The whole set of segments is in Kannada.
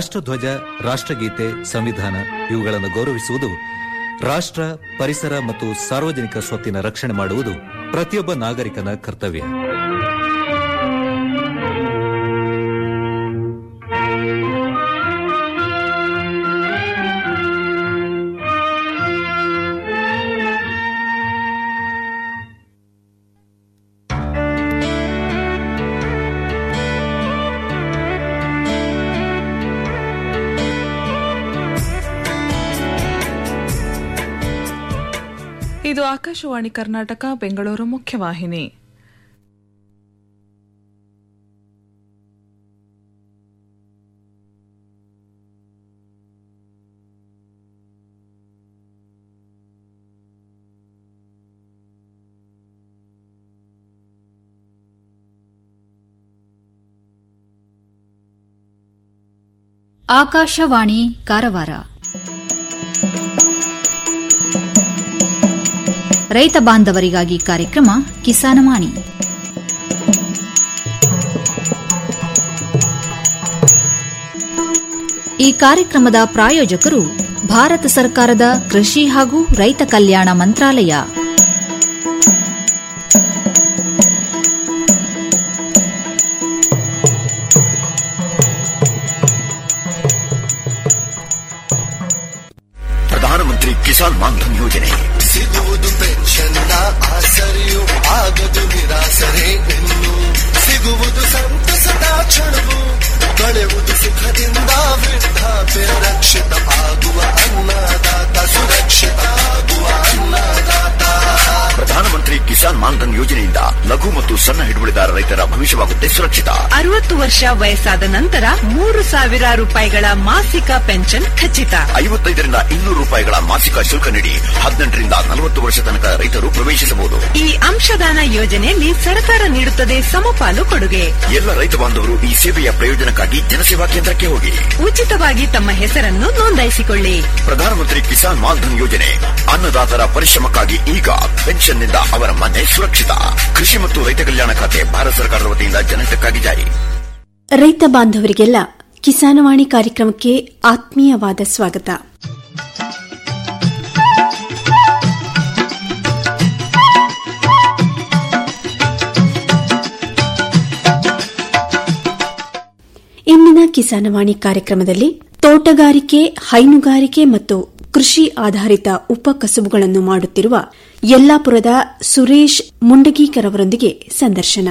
ರಾಷ್ಟ್ರಧ್ವಜ ರಾಷ್ಟ್ರಗೀತೆ ಸಂವಿಧಾನ ಇವುಗಳನ್ನು ಗೌರವಿಸುವುದು ರಾಷ್ಟ್ರ ಪರಿಸರ ಮತ್ತು ಸಾರ್ವಜನಿಕ ಸ್ವತ್ತಿನ ರಕ್ಷಣೆ ಮಾಡುವುದು ಪ್ರತಿಯೊಬ್ಬ ನಾಗರಿಕನ ಕರ್ತವ್ಯ ಇದು ಆಕಾಶವಾಣಿ ಕರ್ನಾಟಕ ಬೆಂಗಳೂರು ಮುಖ್ಯವಾಹಿನಿ ಆಕಾಶವಾಣಿ ಕಾರವಾರ ರೈತ ಬಾಂಧವರಿಗಾಗಿ ಕಾರ್ಯಕ್ರಮ ಕಿಸಾನವಾಣಿ ಈ ಕಾರ್ಯಕ್ರಮದ ಪ್ರಾಯೋಜಕರು ಭಾರತ ಸರ್ಕಾರದ ಕೃಷಿ ಹಾಗೂ ರೈತ ಕಲ್ಯಾಣ ಮಂತ್ರಾಲಯ ಪ್ರಧಾನಮಂತ್ರಿ ಕಿಸಾನ್ ಮಾನ್ಧನ್ ಯೋಜನೆ ಸಿಗುವುದು ಪೆನ್ಷನ್ನ ಆಸರೆಯು ಆಗದು ನಿರಾಸರೆ ಇನ್ನು ಸಿಗುವುದು ಸಂತಸದ ಕ್ಷಣವು ಕಳೆಯುವುದು ಸುಖದಿಂದ ವೃದ್ಧಾಪ್ಯ ರಕ್ಷಿತ ಆಗುವ ಅನ್ನದಾತ ಸುರಕ್ಷಿತ ಆಗುವ ಅನ್ನದಾತ ಪ್ರಧಾನಮಂತ್ರಿ ಕಿಸಾನ್ ಮಾನ್ಧನ್ ಯೋಜನೆಯಿಂದ ಲಘು ಮತ್ತು ಸಣ್ಣ ಹಿಡುವಳಿದಾರ ರೈತರ ಭವಿಷ್ಯವಾಗುತ್ತೆ ಸುರಕ್ಷಿತ ಅರವತ್ತು ವರ್ಷ ವಯಸ್ಸಾದ ನಂತರ ಮೂರು ಸಾವಿರ ರೂಪಾಯಿಗಳ ಮಾಸಿಕ ಪೆನ್ಷನ್ ಖಚಿತ ಐವತ್ತೈದರಿಂದ ಇನ್ನೂರು ರೂಪಾಯಿಗಳ ಮಾಸಿಕ ಶುಲ್ಕ ನೀಡಿ ಹದಿನೆಂಟರಿಂದ ನಲವತ್ತು ವರ್ಷ ತನಕ ರೈತರು ಪ್ರವೇಶಿಸಬಹುದು ಈ ಅಂಶದಾನ ಯೋಜನೆಯಲ್ಲಿ ಸರ್ಕಾರ ನೀಡುತ್ತದೆ ಸಮಪಾಲು ಕೊಡುಗೆ ಎಲ್ಲ ರೈತ ಬಾಂಧವರು ಈ ಸೇವೆಯ ಪ್ರಯೋಜನಕ್ಕಾಗಿ ಜನಸೇವಾ ಕೇಂದ್ರಕ್ಕೆ ಹೋಗಿ ಉಚಿತವಾಗಿ ತಮ್ಮ ಹೆಸರನ್ನು ನೋಂದಾಯಿಸಿಕೊಳ್ಳಿ ಪ್ರಧಾನಮಂತ್ರಿ ಕಿಸಾನ್ ಮಾನ್ಧನ್ ಯೋಜನೆ ಅನ್ನದಾತರ ಪರಿಶ್ರಮಕ್ಕಾಗಿ ಈಗ ಪೆನ್ಷನ್ನಿಂದ ಅವರ ಮನೆ ಸುರಕ್ಷಿತ ಕೃಷಿ ಮತ್ತು ರೈತ ಕಲ್ಯಾಣ ಖಾತೆ ಭಾರತ ಸರ್ಕಾರದ ವತಿಯಿಂದ ಜನಹಿತಕ್ಕಾಗಿ ಜಾರಿ ರೈತ ಬಾಂಧವರಿಗೆಲ್ಲ ಕಿಸಾನವಾಣಿ ಕಾರ್ಯಕ್ರಮಕ್ಕೆ ಆತ್ಮೀಯವಾದ ಸ್ವಾಗತ ಇಂದಿನ ಕಿಸಾನವಾಣಿ ಕಾರ್ಯಕ್ರಮದಲ್ಲಿ ತೋಟಗಾರಿಕೆ ಹೈನುಗಾರಿಕೆ ಮತ್ತು ಕೃಷಿ ಆಧಾರಿತ ಉಪಕಸುಬುಗಳನ್ನು ಮಾಡುತ್ತಿರುವ ಯಲ್ಲಾಪುರದ ಸುರೇಶ್ ಮುಂಡಗೀಕರ್ ಅವರೊಂದಿಗೆ ಸಂದರ್ಶನ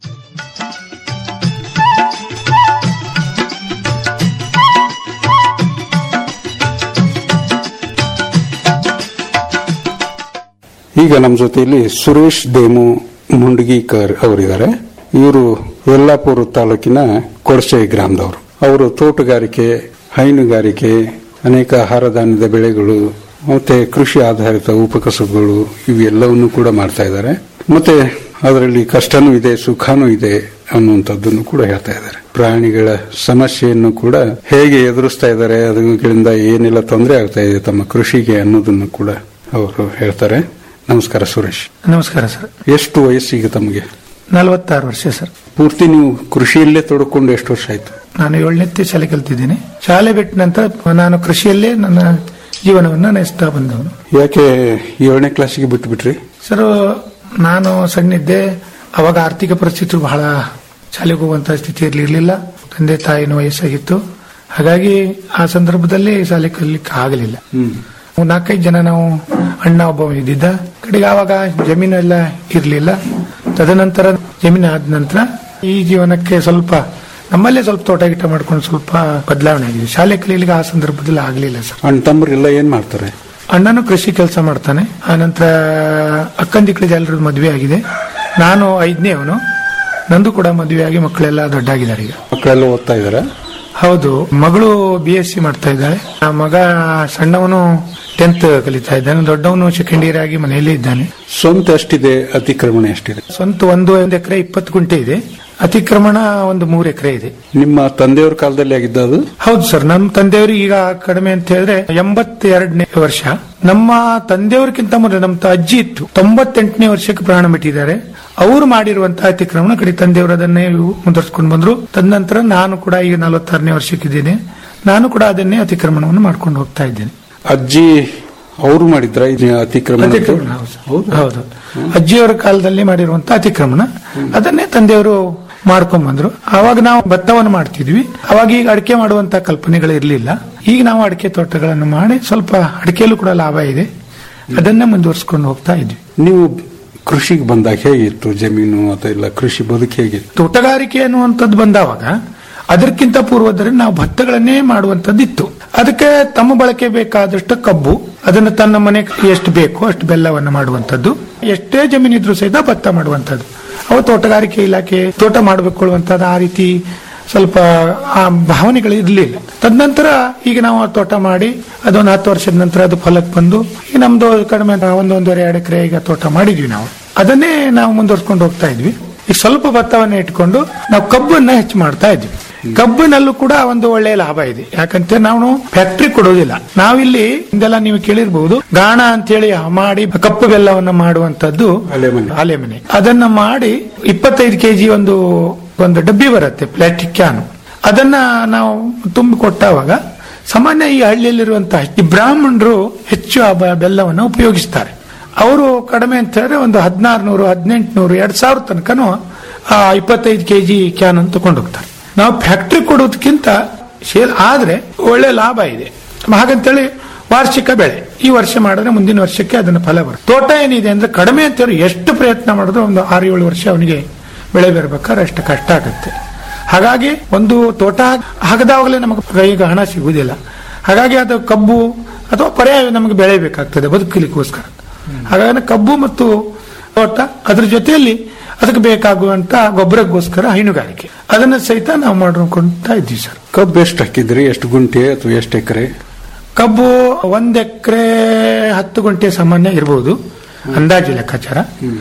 ಈಗ ನಮ್ಮ ಜೊತೆಯಲ್ಲಿ ಸುರೇಶ್ ದೇಮು ಮುಂಡಗೀಕರ್ ಅವರಿದ್ದಾರೆ ಇವರು ಯಲ್ಲಾಪುರ ತಾಲೂಕಿನ ಕೊಡಚೆ ಗ್ರಾಮದವರು ಅವರು ತೋಟಗಾರಿಕೆ ಹೈನುಗಾರಿಕೆ ಅನೇಕ ಆಹಾರ ಧಾನ್ಯದ ಬೆಳೆಗಳು ಮತ್ತೆ ಕೃಷಿ ಆಧಾರಿತ ಉಪಕಸಬುಗಳು ಇವೆಲ್ಲವನ್ನು ಕೂಡ ಮಾಡ್ತಾ ಇದ್ದಾರೆ ಮತ್ತೆ ಅದರಲ್ಲಿ ಕಷ್ಟನೂ ಇದೆ ಸುಖನೂ ಇದೆ ಅನ್ನುವಂಥದ್ದನ್ನು ಕೂಡ ಹೇಳ್ತಾ ಇದ್ದಾರೆ ಪ್ರಾಣಿಗಳ ಸಮಸ್ಯೆಯನ್ನು ಕೂಡ ಹೇಗೆ ಎದುರಿಸ್ತಾ ಇದ್ದಾರೆ ಅದರಿಂದ ಏನೆಲ್ಲ ತೊಂದರೆ ಆಗ್ತಾ ಇದೆ ತಮ್ಮ ಕೃಷಿಗೆ ಅನ್ನೋದನ್ನು ಕೂಡ ಅವರು ಹೇಳ್ತಾರೆ ನಮಸ್ಕಾರ ಸುರೇಶ್ ನಮಸ್ಕಾರ ಸರ್ ಎಷ್ಟು ವಯಸ್ಸಿಗೆ ತಮಗೆ ನಲವತ್ತಾರು ವರ್ಷ ಸರ್ ಪೂರ್ತಿ ನೀವು ಕೃಷಿಯಲ್ಲೇ ತೊಡಕೊಂಡು ಎಷ್ಟು ವರ್ಷ ಆಯ್ತು ನಾನು ಏಳನೇ ಶಾಲೆ ಕಲ್ತಿದ್ದೀನಿ ಶಾಲೆ ಬಿಟ್ಟ ನಂತರ ನಾನು ಕೃಷಿಯಲ್ಲೇ ನನ್ನ ಜೀವನವನ್ನು ನಡೆಸ್ತಾ ಬಂದವನು ಯಾಕೆ ಏಳನೇ ಕ್ಲಾಸಿಗೆ ಬಿಟ್ಟು ಬಿಟ್ರಿ ಸರ್ ನಾನು ಸಣ್ಣಿದ್ದೆ ಅವಾಗ ಆರ್ಥಿಕ ಪರಿಸ್ಥಿತಿ ಬಹಳ ಶಾಲೆಗೆ ಹೋಗುವಂತ ಸ್ಥಿತಿಯಲ್ಲಿ ಇರಲಿಲ್ಲ ತಂದೆ ತಾಯಿನ ವಯಸ್ಸಾಗಿತ್ತು ಹಾಗಾಗಿ ಆ ಸಂದರ್ಭದಲ್ಲಿ ಶಾಲೆ ಕಲಿಲಿಕ್ಕೆ ಆಗಲಿಲ್ಲ ಒಂದು ನಾಲ್ಕೈದು ಜನ ನಾವು ಅಣ್ಣ ಒಬ್ಬ ಇದ್ದಿದ್ದ ಕಡೆಗೆ ಆವಾಗ ಜಮೀನು ಎಲ್ಲ ಇರಲಿಲ್ಲ ತದನಂತರ ಜಮೀನು ಆದ ನಂತರ ಈ ಜೀವನಕ್ಕೆ ಸ್ವಲ್ಪ ನಮ್ಮಲ್ಲೇ ಸ್ವಲ್ಪ ತೋಟ ಗಿಟ ಮಾಡ್ಕೊಂಡು ಸ್ವಲ್ಪ ಬದಲಾವಣೆ ಆಗಿದೆ ಶಾಲೆ ಕಲೀಲಿಕ್ಕೆ ಆ ಸಂದರ್ಭದಲ್ಲಿ ಆಗಲಿಲ್ಲ ಸರ್ ಅಣ್ಣ ತಮ್ಮರೆಲ್ಲ ಏನ್ ಮಾಡ್ತಾರೆ ಅಣ್ಣನು ಕೃಷಿ ಕೆಲಸ ಮಾಡ್ತಾನೆ ಆನಂತರ ಅಕ್ಕಂದಿಕ್ಕಳಿಗೆ ಎಲ್ಲರದ್ದು ಮದುವೆ ಆಗಿದೆ ನಾನು ಐದನೇ ಅವನು ನಂದು ಕೂಡ ಮದುವೆ ಆಗಿ ಮಕ್ಕಳೆಲ್ಲ ದೊಡ್ಡಾಗಿದ್ದಾರೆ ಈಗ ಮಕ್ಕಳೆಲ್ಲ ಓದ್ತಾ ಇದಾರೆ ಹೌದು ಮಗಳು ಬಿ ಎಸ್ ಸಿ ಮಾಡ್ತಾ ಇದ್ದಾಳೆ ಆ ಮಗ ಸಣ್ಣವನು ಟೆಂತ್ ಕಲಿತಾ ಇದ್ದಾನೆ ದೊಡ್ಡವನು ಸೆಕೆಂಡ್ ಇಯರ್ ಆಗಿ ಮನೆಯಲ್ಲೇ ಇದ್ದಾನೆ ಸ್ವಂತ ಎಷ್ಟಿದೆ ಅತಿಕ್ರಮಣ ಎಷ್ಟಿದೆ ಸ್ವಂತ ಒಂದು ಒಂದು ಎಕರೆ ಇಪ್ಪತ್ತು ಗುಂಟೆ ಇದೆ ಅತಿಕ್ರಮಣ ಒಂದು ಮೂರು ಎಕರೆ ಇದೆ ನಿಮ್ಮ ತಂದೆಯವ್ರ ಕಾಲದಲ್ಲಿ ಆಗಿದ್ದದು ಹೌದು ಸರ್ ನಮ್ಮ ತಂದೆಯವರು ಈಗ ಕಡಿಮೆ ಅಂತ ಹೇಳಿದ್ರೆ ಎಂಬತ್ತೆರಡನೇ ವರ್ಷ ನಮ್ಮ ತಂದೆಯವರಿಗಿಂತ ಮೊದಲು ನಮ್ಮ ತ- ಅಜ್ಜಿ ಇತ್ತು ತೊಂಬತ್ತೆಂಟನೇ ವರ್ಷಕ್ಕೆ ಪ್ರಾಣ ಬಿಟ್ಟಿದ್ದಾರೆ ಅವರು ಮಾಡಿರುವಂತಹ ಅತಿಕ್ರಮಣ ಕಡೆ ತಂದೆಯವರು ಅದನ್ನೇ ಮುಂದುವರ್ಸ್ಕೊಂಡು ಬಂದ್ರು ತದನಂತರ ನಾನು ಕೂಡ ಈಗ ನಲವತ್ತಾರನೇ ವರ್ಷಕ್ಕಿದ್ದೇನೆ ನಾನು ಕೂಡ ಅದನ್ನೇ ಅತಿಕ್ರಮಣವನ್ನು ಮಾಡ್ಕೊಂಡು ಹೋಗ್ತಾ ಇದ್ದೇನೆ ಅಜ್ಜಿ ಅವರು ಮಾಡಿದ್ರ ಇದು ಅತಿಕ್ರಮಣ ಅತಿಕ್ರಮಣ ಹೌದು ಹೌದು ಅಜ್ಜಿಯವರ ಕಾಲದಲ್ಲಿ ಮಾಡಿರುವಂತ ಅತಿಕ್ರಮಣ ಅದನ್ನೇ ತಂದೆಯವರು ಮಾಡ್ಕೊಂಡ್ ಬಂದ್ರು ಅವಾಗ ನಾವು ಭತ್ತವನ್ನು ಮಾಡ್ತಿದ್ವಿ ಅವಾಗ ಈಗ ಅಡಿಕೆ ಮಾಡುವಂತ ಕಲ್ಪನೆಗಳು ಇರಲಿಲ್ಲ ಈಗ ನಾವು ಅಡಿಕೆ ತೋಟಗಳನ್ನು ಮಾಡಿ ಸ್ವಲ್ಪ ಅಡಿಕೆಯಲ್ಲೂ ಕೂಡ ಲಾಭ ಇದೆ ಅದನ್ನೇ ಮುಂದುವರ್ಸ್ಕೊಂಡು ಹೋಗ್ತಾ ಇದ್ವಿ ನೀವು ಕೃಷಿಗೆ ಬಂದಾಗ ಹೇಗಿತ್ತು ಜಮೀನು ಅದೆಲ್ಲ ಕೃಷಿ ಬದುಕು ಹೇಗಿತ್ತು ತೋಟಗಾರಿಕೆ ಅನ್ನುವಂಥದ್ದು ಬಂದಾವಾಗ ಅದಕ್ಕಿಂತ ಪೂರ್ವದಲ್ಲಿ ನಾವು ಭತ್ತಗಳನ್ನೇ ಮಾಡುವಂತದ್ದಿತ್ತು ಅದಕ್ಕೆ ತಮ್ಮ ಬಳಕೆ ಬೇಕಾದಷ್ಟು ಕಬ್ಬು ಅದನ್ನು ತನ್ನ ಮನೆಗೆ ಎಷ್ಟು ಬೇಕೋ ಅಷ್ಟು ಬೆಲ್ಲವನ್ನು ಮಾಡುವಂತದ್ದು ಎಷ್ಟೇ ಜಮೀನಿದ್ರು ಸಹಿತ ಭತ್ತ ಮಾಡುವಂತದ್ದು ಅವು ತೋಟಗಾರಿಕೆ ಇಲಾಖೆ ತೋಟ ಮಾಡಬೇಕು ಅನ್ನುವಂಥದ್ದು ಆ ರೀತಿ ಸ್ವಲ್ಪ ಆ ಭಾವನೆಗಳು ಇರಲಿಲ್ಲ ತದನಂತರ ಈಗ ನಾವು ಆ ತೋಟ ಮಾಡಿ ಅದೊಂದು ಹತ್ತು ವರ್ಷದ ನಂತರ ಅದು ಫಲಕ್ಕೆ ಬಂದು ಈಗ ನಮ್ದು ಕಡಿಮೆ ಒಂದು ಒಂದೂವರೆ ಎರಡು ಎಕರೆ ಈಗ ತೋಟ ಮಾಡಿದ್ವಿ ನಾವು ಅದನ್ನೇ ನಾವು ಮುಂದುವರ್ಸ್ಕೊಂಡು ಹೋಗ್ತಾ ಇದ್ವಿ ಈಗ ಸ್ವಲ್ಪ ಭತ್ತವನ್ನ ಇಟ್ಕೊಂಡು ನಾವು ಕಬ್ಬನ್ನ ಹೆಚ್ಚು ಮಾಡ್ತಾ ಇದ್ವಿ ಕಬ್ಬಿನಲ್ಲೂ ಕೂಡ ಒಂದು ಒಳ್ಳೆಯ ಲಾಭ ಇದೆ ಯಾಕಂತ ನಾವು ಫ್ಯಾಕ್ಟ್ರಿ ಕೊಡೋದಿಲ್ಲ ನಾವಿಲ್ಲಿ ಇದೆಲ್ಲ ನೀವು ಕೇಳಿರ್ಬಹುದು ಗಾಣ ಅಂತೇಳಿ ಮಾಡಿ ಕಪ್ಪು ಬೆಲ್ಲವನ್ನ ಮಾಡುವಂತದ್ದು ಅಲೆಮನೆ. ಅಲೆಮನೆ ಅದನ್ನ ಮಾಡಿ ಇಪ್ಪತ್ತೈದು ಕೆಜಿ ಒಂದು ಒಂದು ಡಬ್ಬಿ ಬರುತ್ತೆ ಪ್ಲಾಸ್ಟಿಕ್ ಕ್ಯಾನ್ ಅದನ್ನ ನಾವು ತುಂಬಿ ಕೊಟ್ಟಾವಾಗ ಸಾಮಾನ್ಯ ಈ ಹಳ್ಳಿಯಲ್ಲಿರುವಂತಹ ಈ ಬ್ರಾಹ್ಮಣರು ಹೆಚ್ಚು ಆ ಬ- ಬೆಲ್ಲವನ್ನು ಉಪಯೋಗಿಸ್ತಾರೆ ಅವರು ಕಡಿಮೆ ಅಂತ ಹೇಳಿದ್ರೆ ಒಂದು ಹದಿನಾರು ನೂರು ಹದಿನೆಂಟು ನೂರು ಎರಡ್ ಸಾವಿರ ತನಕನೂ ಆ ಇಪ್ಪತ್ತೈದು ಕೆಜಿ ಕ್ಯಾನ್ ಅನ್ನು ತಗೊಂಡು ಹೋಗ್ತಾರೆ ನಾವು ಫ್ಯಾಕ್ಟ್ರಿ ಕೊಡೋದಕ್ಕಿಂತ ಸೇಲ್ ಆದ್ರೆ ಒಳ್ಳೆ ಲಾಭ ಇದೆ ಹಾಗಂತೇಳಿ ವಾರ್ಷಿಕ ಬೆಳೆ ಈ ವರ್ಷ ಮಾಡಿದ್ರೆ ಮುಂದಿನ ವರ್ಷಕ್ಕೆ ಅದನ್ನ ಫಲ ಬರುತ್ತೆ ತೋಟ ಏನಿದೆ ಅಂದ್ರೆ ಕಡಿಮೆ ಅಂತ ಹೇಳಿ ಎಷ್ಟು ಪ್ರಯತ್ನ ಮಾಡಿದ್ರು ಒಂದು ಆರು ಏಳು ವರ್ಷ ಅವನಿಗೆ ಬೆಳೆ ಬರ್ಬೇಕಾದ್ರೆ ಅಷ್ಟು ಕಷ್ಟ ಆಗುತ್ತೆ ಹಾಗಾಗಿ ಒಂದು ತೋಟ ಹಾಕದಾಗಲೇ ನಮಗೆ ಕೈಗೆ ಹಣ ಸಿಗುವುದಿಲ್ಲ ಹಾಗಾಗಿ ಅದು ಕಬ್ಬು ಅಥವಾ ಪರ್ಯಾಯ ನಮಗೆ ಬೆಳೆಯಬೇಕಾಗ್ತದೆ ಬದುಕಲಿಕ್ಕೋಸ್ಕರ ಹಾಗಾಗಿ ಕಬ್ಬು ಮತ್ತು ತೋಟ ಅದ್ರ ಜೊತೆಯಲ್ಲಿ ಅದಕ್ಕೆ ಬೇಕಾಗುವಂತ ಗೊಬ್ಬರಕ್ಕೋಸ್ಕರ ಹೈನುಗಾರಿಕೆ ಅದನ್ನ ಸಹಿತ ನಾವು ಮಾಡ್ಕೊಂತ ಇದ್ವಿ ಸರ್ ಕಬ್ಬು ಎಷ್ಟು ಹಾಕಿದ್ರಿ ಎಷ್ಟು ಗುಂಟೆ ಅಥವಾ ಎಷ್ಟು ಎಕರೆ ಕಬ್ಬು ಒಂದ್ ಎಕರೆ ಹತ್ತು ಗುಂಟೆ ಸಾಮಾನ್ಯ ಇರಬಹುದು ಅಂದಾಜು ಲೆಕ್ಕಾಚಾರ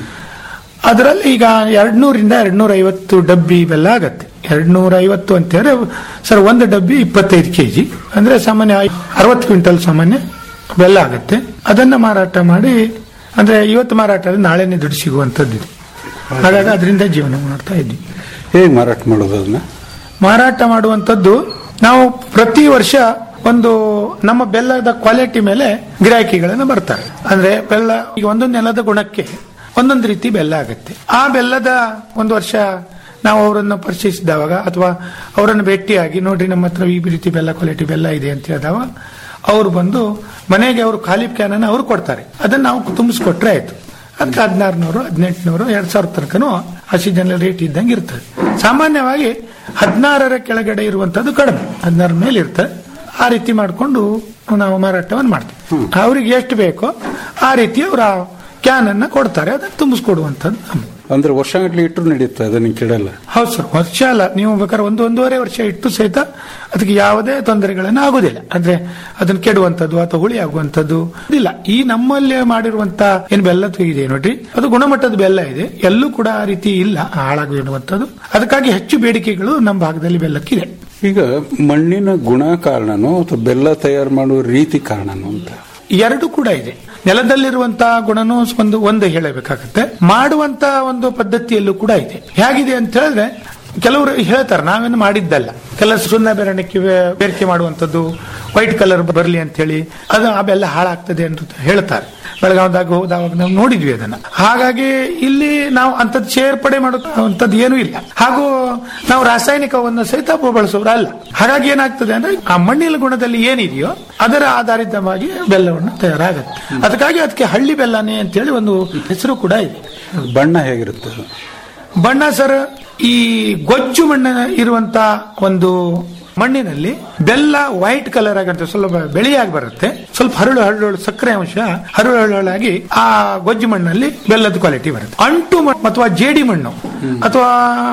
ಅದರಲ್ಲಿ ಈಗ ಎರಡ್ನೂರಿಂದ ಎರಡ್ನೂರ ಐವತ್ತು ಡಬ್ಬಿ ಬೆಲ್ಲ ಆಗತ್ತೆ ಎರಡ್ನೂರ ಐವತ್ತು ಅಂತ ಹೇಳಿದ್ರೆ ಸರ್ ಒಂದು ಡಬ್ಬಿ ಇಪ್ಪತ್ತೈದು ಕೆಜಿ ಅಂದ್ರೆ ಸಾಮಾನ್ಯ ಅರವತ್ತು ಕ್ವಿಂಟಲ್ ಸಾಮಾನ್ಯ ಬೆಲ್ಲ ಆಗತ್ತೆ ಅದನ್ನ ಮಾರಾಟ ಮಾಡಿ ಅಂದ್ರೆ ಇವತ್ತು ಮಾರಾಟ ಆದ್ರೆ ನಾಳೆನೆ ದುಡ್ಡು ಸಿಗುವಂತದ್ದು ಇದು ಹಾಗಾಗಿ ಅದರಿಂದ ಜೀವನ ಮಾಡ್ತಾ ಇದ್ವಿ ಹೇಗೆ ಮಾರಾಟ ಮಾಡೋದು ಅದನ್ನ ಮಾರಾಟ ಮಾಡುವಂತದ್ದು ನಾವು ಪ್ರತಿ ವರ್ಷ ಒಂದು ನಮ್ಮ ಬೆಲ್ಲದ ಕ್ವಾಲಿಟಿ ಮೇಲೆ ಗಿರಾಕಿಗಳನ್ನ ಬರ್ತಾರೆ ಅಂದ್ರೆ ಬೆಲ್ಲ ಈಗ ಒಂದೊಂದು ನೆಲದ ಗುಣಕ್ಕೆ ಒಂದೊಂದು ರೀತಿ ಬೆಲ್ಲ ಆಗುತ್ತೆ ಆ ಬೆಲ್ಲದ ಒಂದು ವರ್ಷ ನಾವು ಅವರನ್ನು ಪರಿಚಯಿಸಿದವಾಗ ಅಥವಾ ಅವರನ್ನು ಭೇಟಿಯಾಗಿ ನೋಡ್ರಿ ನಮ್ಮ ಹತ್ರ ಈ ರೀತಿ ಬೆಲ್ಲ ಕ್ವಾಲಿಟಿ ಬೆಲ್ಲ ಇದೆ ಅಂತ ಹೇಳಿದಾಗ ಅವರು ಬಂದು ಮನೆಗೆ ಅವರು ಖಾಲಿ ಕ್ಯಾನ್ ಅನ್ನು ಅವ್ರು ಕೊಡ್ತಾರೆ ಅದನ್ನ ನಾವು ತುಂಬಿಸ್ಕೊಟ್ರೆ ಆಯ್ತು ಅದಕ್ಕೆ ಹದಿನಾರುನೂರು ಹದಿನೆಂಟುನೂರು ಎರಡ್ ಸಾವಿರ ತನಕನೂ ಆ ಸೀಸನ್ ರೇಟ್ ಇದ್ದಂಗೆ ಇರ್ತದೆ ಸಾಮಾನ್ಯವಾಗಿ ಹದಿನಾರರ ಕೆಳಗಡೆ ಇರುವಂತದ್ದು ಕಡಿಮೆ ಹದಿನಾರ ಮೇಲೆ ಇರ್ತದೆ ಆ ರೀತಿ ಮಾಡಿಕೊಂಡು ನಾವು ಮಾರಾಟವನ್ನು ಮಾಡ್ತೀವಿ ಅವ್ರಿಗೆ ಎಷ್ಟು ಬೇಕೋ ಆ ರೀತಿ ಅವರ ಕ್ಯಾನ್ ಅನ್ನ ಕೊಡ್ತಾರೆ ಅದನ್ನು ತುಂಬಿಸ್ಕೊಡುವಂಥದ್ದು ನಮ್ದು. ಅಂದ್ರೆ ವರ್ಷಗಟ್ಲೆ ಇಟ್ಟರು ನಡೆಯುತ್ತೆ ಅದನ್ನ ಕೆಡಲ್ಲ ಹೌದು ಸರ್ ವರ್ಷ ಅಲ್ಲ ನೀವು ಬೇಕಾದ್ರೆ ಒಂದು ಒಂದೂವರೆ ವರ್ಷ ಇಟ್ಟು ಸಹಿತ ಅದಕ್ಕೆ ಯಾವುದೇ ತೊಂದರೆಗಳನ್ನು ಆಗುದಿಲ್ಲ ಅಂದ್ರೆ ಅದನ್ನ ಕೆಡುವಂತದ್ದು ಅಥವಾ ಹುಳಿ ಆಗುವಂತದ್ದು ಇಲ್ಲ ಈ ನಮ್ಮಲ್ಲಿ ಮಾಡಿರುವಂತ ಏನ್ ಬೆಲ್ಲ ಇದೆ ನೋಡ್ರಿ ಅದು ಗುಣಮಟ್ಟದ ಬೆಲ್ಲ ಇದೆ ಎಲ್ಲೂ ಕೂಡ ಆ ರೀತಿ ಇಲ್ಲ ಹಾಳಾಗಿರುವಂತದ್ದು ಅದಕ್ಕಾಗಿ ಹೆಚ್ಚು ಬೇಡಿಕೆಗಳು ನಮ್ಮ ಭಾಗದಲ್ಲಿ ಬೆಲ್ಲಕ್ಕಿದೆ ಈಗ ಮಣ್ಣಿನ ಗುಣ ಕಾರಣನೋ ಅಥವಾ ಬೆಲ್ಲ ತಯಾರು ಮಾಡುವ ರೀತಿ ಕಾರಣನೋ ಅಂತ ಎರಡು ಕೂಡ ಇದೆ ನೆಲದಲ್ಲಿರುವಂತಹ ಗುಣನೂ ಒಂದು ಒಂದು ಹೇಳಬೇಕಾಗತ್ತೆ ಮಾಡುವಂತ ಒಂದು ಪದ್ಧತಿಯಲ್ಲೂ ಕೂಡ ಇದೆ ಹೇಗಿದೆ ಅಂತ ಹೇಳಿದ್ರೆ ಕೆಲವರು ಹೇಳ್ತಾರೆ ನಾವೇನು ಮಾಡಿದ್ದಲ್ಲ ಕೆಲ ಸುಣ್ಣ ಬೆರಣಿಕೆ ಬೇರಿಕೆ ಮಾಡುವಂತದ್ದು ವೈಟ್ ಕಲರ್ ಬರಲಿ ಅಂತ ಹೇಳಿ ಅದು ಆ ಬೆಲ್ಲ ಹಾಳಾಗ್ತದೆ ಅಂತ ಹೇಳ್ತಾರೆ ಬೆಳಗಾವದಾಗ ಹೋದಾಗ ನಾವು ನೋಡಿದ್ವಿ ಅದನ್ನ ಹಾಗಾಗಿ ಇಲ್ಲಿ ನಾವು ಅಂತದ್ ಸೇರ್ಪಡೆ ಮಾಡುವಂತದ್ದು ಏನೂ ಇಲ್ಲ ಹಾಗೂ ನಾವು ರಾಸಾಯನಿಕವನ್ನು ಸಹಿತ ಬಳಸೋರು ಅಲ್ಲ ಹಾಗಾಗಿ ಏನಾಗ್ತದೆ ಅಂದ್ರೆ ಆ ಮಣ್ಣಿನ ಗುಣದಲ್ಲಿ ಏನಿದೆಯೋ ಅದರ ಆಧಾರಿತವಾಗಿ ಬೆಲ್ಲವನ್ನು ತಯಾರಾಗುತ್ತೆ ಅದಕ್ಕಾಗಿ ಅದಕ್ಕೆ ಹಳ್ಳಿ ಬೆಲ್ಲನೇ ಅಂತೇಳಿ ಒಂದು ಹೆಸರು ಕೂಡ ಇದೆ ಬಣ್ಣ ಹೇಗಿರುತ್ತೆ ಅದು? ಬಣ್ಣ ಸರ್ ಈ ಗೊಜ್ಜು ಮಣ್ಣ ಇರುವಂತ ಒಂದು ಮಣ್ಣಿನಲ್ಲಿ ಬೆಲ್ಲ ವೈಟ್ ಕಲರ್ ಆಗಿರುತ್ತೆ ಸ್ವಲ್ಪ ಬೆಳೆಯಾಗಿ ಬರುತ್ತೆ ಸ್ವಲ್ಪ ಹರಳು ಹರಳು ಸಕ್ಕರೆ ಅಂಶ ಹರಳು ಹರಳಾಗಿ ಆ ಗೊಜ್ಜು ಮಣ್ಣಲ್ಲಿ ಬೆಲ್ಲದ ಕ್ವಾಲಿಟಿ ಬರುತ್ತೆ ಅಂಟು ಮಣ್ಣು ಅಥವಾ ಜೇಡಿ ಮಣ್ಣು ಅಥವಾ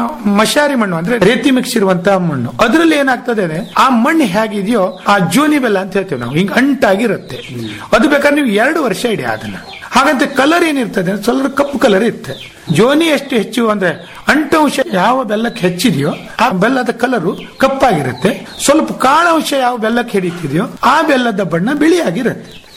ಮಶಾರಿ ಮಣ್ಣು ಅಂದ್ರೆ ರೇತಿ ಮಿಕ್ಸ್ ಇರುವಂತಹ ಮಣ್ಣು ಅದರಲ್ಲಿ ಏನಾಗ್ತದೆ ಅಂದ್ರೆ ಆ ಮಣ್ಣು ಹೇಗಿದೆಯೋ ಆ ಜೋನಿ ಬೆಲ್ಲ ಅಂತ ಹೇಳ್ತೇವೆ ನಾವು ಹಿಂಗ್ ಅಂಟಾಗಿರುತ್ತೆ ಅದು ಬೇಕಾದ್ರೆ ನೀವು ಎರಡು ವರ್ಷ ಇಡಿ ಅದನ್ನ ಹಾಗಂತ ಕಲರ್ ಏನಿರ್ತದೆ ಅಂದ್ರೆ ಸ್ವಲ್ಪ ಕಪ್ಪು ಕಲರ್ ಇರುತ್ತೆ ಜೋನಿ ಎಷ್ಟು ಹೆಚ್ಚು ಅಂದ್ರೆ ಅಂಟಾಂಶ ಯಾವ ಬೆಲ್ಲಕ್ಕೆ ಹೆಚ್ಚಿದೆಯೋ ಆ ಬೆಲ್ಲದ ಕಲರು ಕಪ್ಪಾಗಿರುತ್ತೆ ಸ್ವಲ್ಪ ಕಾಳಾಂಶ ಯಾವ ಬೆಲ್ಲಕ್ಕೆ ಹಿಡಿತಿದೆಯೋ ಆ ಬೆಲ್ಲದ ಬಣ್ಣ ಬಿಳಿಯಾಗಿರುತ್ತೆ